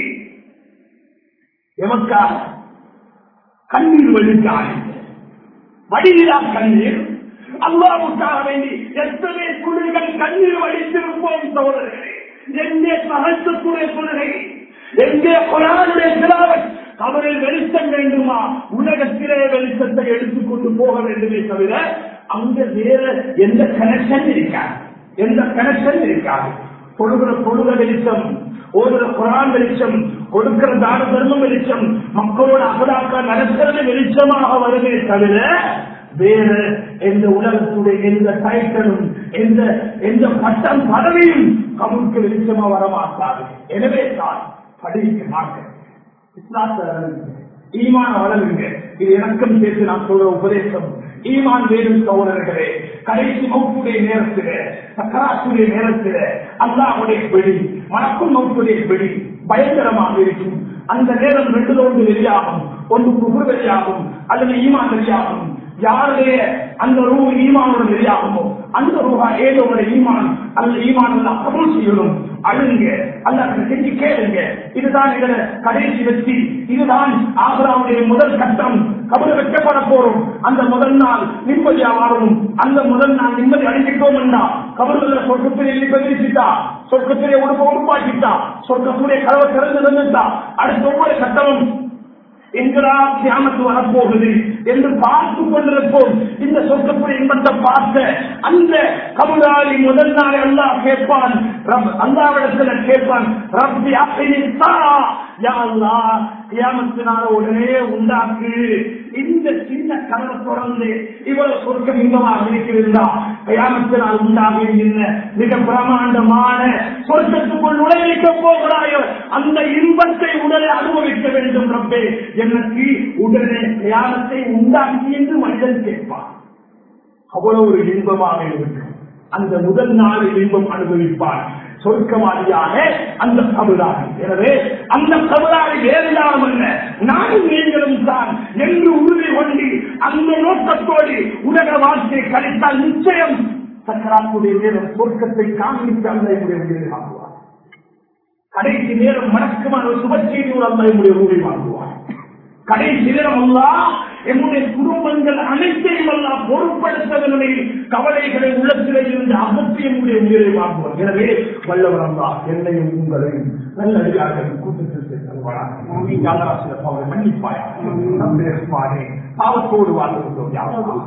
எமக்காக கண்ணீர் வழித்தாய் வடிவிலா கண்ணீர் அல்லாவுக்காக வேண்டி எத்தனை குழுகள் கண்ணீர் வடித்திருப்போம் சோழர்களே எங்கே சகத்துக்குரிய குழுகை எங்கே குரானுடைய சிலாவத் அவரில் வெளிச்சம் வேண்டுமா உலகத்திலே வெளிச்சத்தை எடுத்துக்கொண்டு போக வேண்டுமே தவிர அங்க வேற எந்த கனெக்ஷன் இருக்காது எந்த கனெக்ஷன் இருக்காது கொடுக்கிற பொழுத வெளிச்சம் ஓடுற குரான் வெளிச்சம் கொடுக்கிற தான தர்மம் வெளிச்சம் மக்களோட அகலாக்க நடக்கிறது வெளிச்சமாக வருமே தவிர வேற எந்த உலகத்துடைய எந்த டைட்டலும் எந்த எந்த பட்டம் பதவியும் கமுக்கு வெளிச்சமா வரமாட்டாது எனவே தான் படிக்க மாட்டேன் இஸ்லாத்தை வளருங்க ஈமான வளருங்க இது எனக்கும் சேர்த்து நான் சொல்ற உபதேசம் ஈமான் வேணும் சகோதரர்களே கடைசி மௌத்துடைய நேரத்தில் சக்கராத்துடைய நேரத்தில் அல்லாஹுடைய பிடி மணக்கும் மௌத்துடைய பிடி பயங்கரமாக இருக்கும் அந்த நேரம் ரெண்டு ஒன்று வெளியாகும் ஒன்று குபுர் வெளியாகும் அல்லது ஈமான் வெளியாகும் யாருடைய அந்த ரூ ஈமானோட வெளியாகுமோ அந்த ரூபா ஏதோ ஒரு ஈமான் அந்த ஈமான் எல்லாம் கபூல் செய்யணும் அழுங்க அல்ல செஞ்சு கேளுங்க இதுதான் இதன கடைசி வெற்றி இதுதான் ஆபராவுடைய முதல் கட்டம் கபரு வைக்கப்பட போறோம் அந்த முதல் நாள் நிம்மதியா வாழணும் அந்த முதல் நாள் நிம்மதி அடைஞ்சிட்டோம் என்றா கபருல சொர்க்கத்திலே பதிரிச்சிட்டா சொர்க்கத்திலே உடுப்ப உருப்பாக்கிட்டா சொர்க்கத்துடைய கதவை திறந்து இருந்துட்டா அடுத்த ஒவ்வொரு கட்டமும் எங்கடா தியானத்து வரப்போகுது என்று பார்த்து கொண்டிருப்போம் இந்த சொர்க்கப்புடைய இன்பத்தை பார்த்த அந்த கபுராளி முதல் நாள் அல்லாஹ் கேட்பான் அல்லாவிடத்துல கேட்பான் ரப்பி அப்படித்தா யா அல்லாஹ் கியாமத்தினால உடனே உண்டாக்கு இந்த சின்ன கனவை தொடர்ந்து இவ்வளவு சொர்க்கம் இன்பமாக இருக்கிறதா கியாமத்தினால் உண்டாகின்ற மிக பிரமாண்டமான சொர்க்கத்துக்குள் நுழைவிக்க போகிறாயோ அந்த இன்பத்தை உடனே அனுபவிக்க வேண்டும் ரப்பே எனக்கு உடனே தியானத்தை உண்டாக்கி என்று மனிதன் கேட்பான் அவ்வளவு ஒரு இன்பமாக இருக்கும் அந்த முதல் நாள் இன்பம் அனுபவிப்பான் சொர்க்கவாதியாக அந்த கபுராணி எனவே அந்த கபுராணி வேறு யாரும் அல்ல நானும் நீங்களும் தான் என்று உறுதி கொண்டு அந்த நோக்கத்தோடு உலக வாழ்க்கையை கழித்தால் நிச்சயம் சக்கராத்துடைய நேரம் சொர்க்கத்தை காண்பித்து அல்ல என்னுடைய வாங்குவார் கடைசி நேரம் மணக்கமான சுப செய்தியோடு அல்ல என்னுடைய ஊரை வாங்குவார் கடைசி நேரம் அல்லா என்னுடைய குடும்பங்கள் அனைத்தையும் எல்லாம் பொருட்படுத்தவில்லை கவலைகளை உள்ளத்திலே இருந்து அகற்றி என்னுடைய உயிரை வாங்குவார் எனவே வல்லவர் அல்லா என்னையும் உங்களையும் நல்லடியார்கள் கூட்டத்தில் சேர்த்தல்வாரா மன்னிப்பாயா நம்மே பாவத்தோடு வாழ்ந்து விட்டோம் யாரும்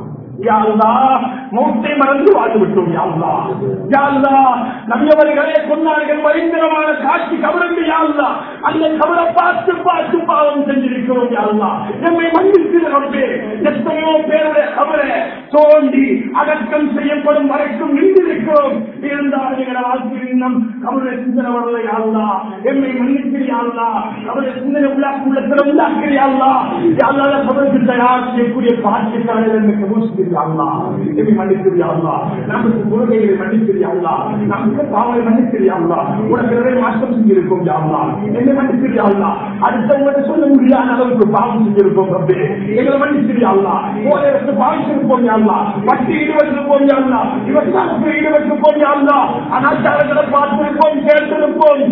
மௌத்தை மறந்து வாழ்ந்து விட்டோம் யாழ்லா யாழ்லா நபியவர்களே சொன்னார்கள் பயங்கரமான காட்சி கவரந்து யாழ்லா அந்த கவரை பார்த்து பார்த்து பாவம் செஞ்சிருக்கிறோம் யாழ்லா நம்மை மன்னிக்கிறே எத்தனையோ பேருடைய கவரை தோண்டி அடக்கம் செய்யப்படும் வரைக்கும் நின்றிருக்கிறோம் இருந்தால் எங்களை வாழ்க்கையில் இன்னும் கவலை சிந்தனை வரல யாழ்லா எம்மை மன்னிக்கிறியாள்லா அவரை சிந்தனை உள்ளாக்கு உள்ளத்தில் உண்டாக்கிறியாள்லா யாழ்லா கவலைக்கு தயார் செய்யக்கூடிய பாட்சிக்காரர் எனக்கு மூசிக்கிறியாள்லா எம்மை மன்னிக்கிறியாள்லா நமக்கு கொள்கைகளை மன்னிக்கிறியாள்லா நமக்கு பாவலை மன்னிக்கிறியாள்லா உனக்கு நிறைய மாற்றம் செஞ்சிருக்கோம் யாழ்லா என்னை மன்னிக்கிறியாள்லா அடுத்தவங்க சொல்ல முடியாத அளவுக்கு பாவம் செஞ்சிருக்கோம் ரப்பே எங்களை மன்னிக்கிறியாள்லா போதை பாவிச்சிருப்போம் யாழ்லா பட்டி ஈடுபட்டிருப்போம் யாழ்லா விவசாயத்தில் ஈடுபட்டிருப்போம் யாழ்லா அனாச்சாரங்களை பார்த்திருப்போம் கேட்டிருப்போம்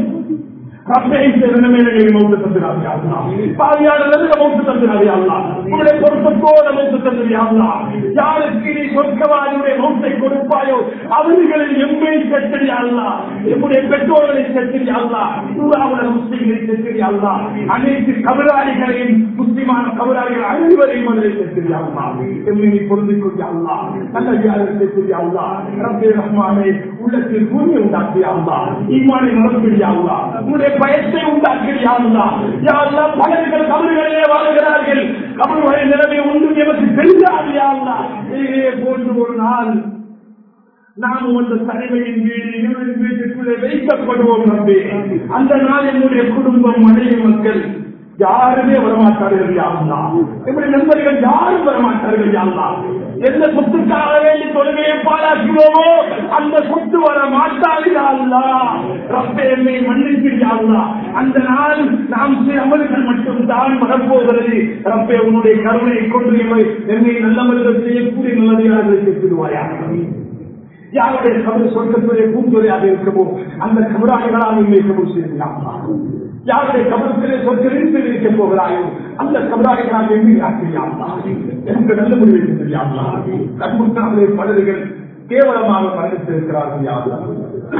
யாருக்கு நீ சொர்க்கவாதியுடைய மௌத்தை கொடுப்பாயோ அவர்களில் எம்மை செட்டியாள்லா எம்முடைய பெற்றோர்களை செட்டியாள்லா சூறாவுடைய முஸ்லிம்களை செட்டியாள்லா அனைத்து கபராளிகளையும் முஸ்லிமான கபராளிகள் அனைவரையும் அதில் செட்டியாள்லா எம்மை நீ பொருந்திக் கொண்டியாள்லா நல்லடியாளர் செட்டியாள்லா ரப்பே ரஹ்மானே உள்ளத்தில் பூமி உண்டாக்கியாள்லா ஈமானை மறப்பிடியாள்லா உன்னுடைய பயத்தை உண்டாக்கிறியாள்லா யாரெல்லாம் பலர்கள் கபறுகளிலே வாழ்கிறார்கள் கபறுகளை நிலைமை ஒன்றும் எனக்கு தெரியாது யாருலா இதே போன்று ஒரு நாள் நாம் அந்த தலைமையின் வீடு இருவரின் வீட்டுக்குள்ளே வைக்கப்படுவோம் நம்பி அந்த நாள் என்னுடைய குடும்பம் மனைவி மக்கள் யாருமே வரமாட்டார்கள் யாருந்தா நம்முடைய நண்பர்கள் யாரும் வரமாட்டார்கள் யாருந்தா எந்த சொத்துக்காக வேண்டி தொழுகையை பாராட்டுவோமோ அந்த சொத்து வர மாட்டாது யாருந்தா ரப்ப என்னை மன்னித்து யாருந்தா அந்த நாள் நாம் சில அமல்கள் மட்டும் தான் வரப்போகிறது ரப்பே உன்னுடைய கருணையை கொண்டு என்னை என்னை நல்லவர்கள் செய்யக்கூடிய நல்லதாக செய்துவாயா யாருடைய கபர் சொர்க்கத்துடைய பூந்துரையாக இருக்கமோ அந்த கபராளிகளால் உண்மை கபர் செய்யலாம் யாருடைய கபரத்திலே சொற்களில் இருக்க போகிறாயோ அந்த கபராளிகளால் எண்ணி ஆக்கிரியாமா எனக்கு நல்ல முடிவை தெரியாமா கண்முட்டாமலே பலர்கள் கேவலமாக மரணித்திருக்கிறார்கள் யாரும்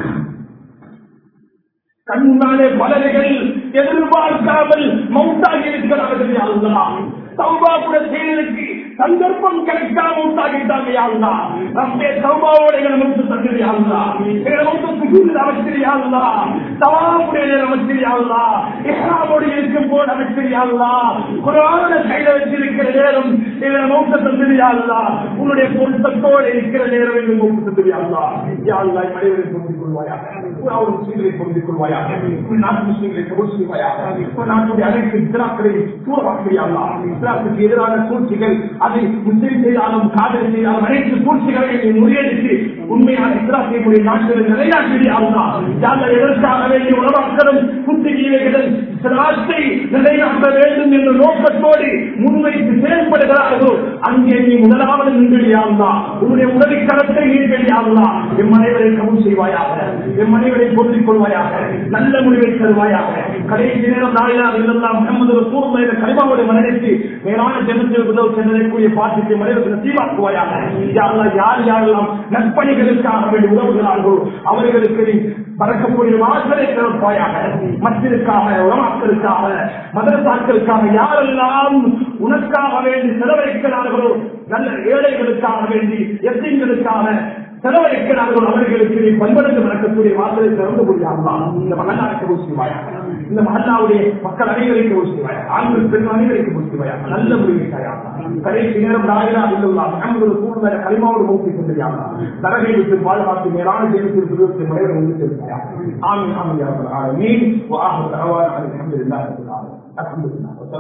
கண்முன்னாலே பலர்கள் எதிர்பார்க்காமல் மவுத்தாகி இருக்கிறார்கள் யாருதான் சௌபாபுர செயலுக்கு சந்தர்ப்பம் கிடைக்காம உண்டாகிட்டாங்க யாருந்தா நம்முடைய சௌபாவோட நமக்கு தந்தது யாருந்தா நமக்கு சுகுந்த அமைச்சர் யாருந்தா தவாவுடைய அமைச்சர் யாருந்தா இஸ்லாமோடு இருக்கும் போது அமைச்சர் யாருந்தா குரான கையில வச்சிருக்கிற நேரம் இதில் மௌத்த தந்தது யாருந்தா உன்னுடைய பொருத்தத்தோடு இருக்கிற நேரம் என்று மௌத்த தந்தது யாருந்தா யாருந்தா மனிதரை பொருந்திக் கொள்வாயாக ஒரு முஸ்லீம்களை பொருந்திக் கொள்வாயாக நாட்டு முஸ்லீம்களை கபூர் செய்வாயாக நாட்டுடைய அனைத்து இஸ்லாக்களை சூழவாக்கியாளா இஸ்லாத்துக்கு எதிரான சூழ்ச்சிகள் அதை முஸ்லீம் செய்தாலும் காதல் செய்தாலும் அனைத்து சூழ்ச்சிகளை நீ முறியடித்து உண்மையான இஸ்லாத்திய நாட்டில் நிலைநாட்டியாளா யார்கள் எதற்காக வேண்டிய உணவாக்களும் புத்திகீவைகளும் இஸ்லாத்தை நிலைநாட்ட வேண்டும் என்ற நோக்கத்தோடு முன்வைத்து செயல்படுகிறார்களோ அங்கே நீ முதலாவது நின்றுடியாங்களா உன்னுடைய உதவி கரத்தை நீர்களியாங்களா எம் அனைவரை கபூல் செய்வாயாக எம் அனைவரை பொருந்திக் கொள்வாயாக நல்ல முடிவை தருவாயாக கடைசி நேரம் நாளினால் இல்லெல்லாம் முகமது ரசூல் என்ற கனிமாவோடு மனிதனுக்கு மேலான ஜனத்தில் உதவு சென்றதற்குரிய பாட்டுக்கு மனிதர்கள் நசீவாக்குவாயாக யாரெல்லாம் யார் யாரெல்லாம் நற்பணிகளுக்காக வேண்டி உதவுகிறார்களோ அவர்களுக்கு நீ பறக்கக்கூடிய வாசலை திறப்பாயாக மத்திற்காக உலமாக்களுக்காக மதரசாக்களுக்காக யாரெல்லாம் உனக்காக வேண்டி செலவழிக்கிறார்களோ நல்ல ஏழைகளுக்காக வேண்டி எத்தீங்களுக்காக செலவழிக்கிறார்கள் அவர்களுக்கு நீ பன்மடங்கு நடக்கக்கூடிய வாசலை திறந்து முடியாமலா இந்த மகனாருக்கு ஊசிவாயாக இந்த மகல்லாவுடைய மக்கள் அனைவருக்கு ஊசிவாயா ஆண்கள் பெண் அனைவருக்கு ஊசிவாயா நல்ல முடிவை தயாரா கடைசி நேரம் நாயினா இல்லல்லா முகமது சூழ்நிலை களிமாவோடு மூக்கி கொண்டிருக்காங்க நரகை விட்டு பாதுகாத்து மேலான ஜெயத்தில் விருவத்தை மனிதர் வந்து சேர்ந்தாயா ஆமீன் ஆமீன் ஆமீன் வாஹு தகவான் அலமதுல்லாஹ் அலமதுல்லாஹ்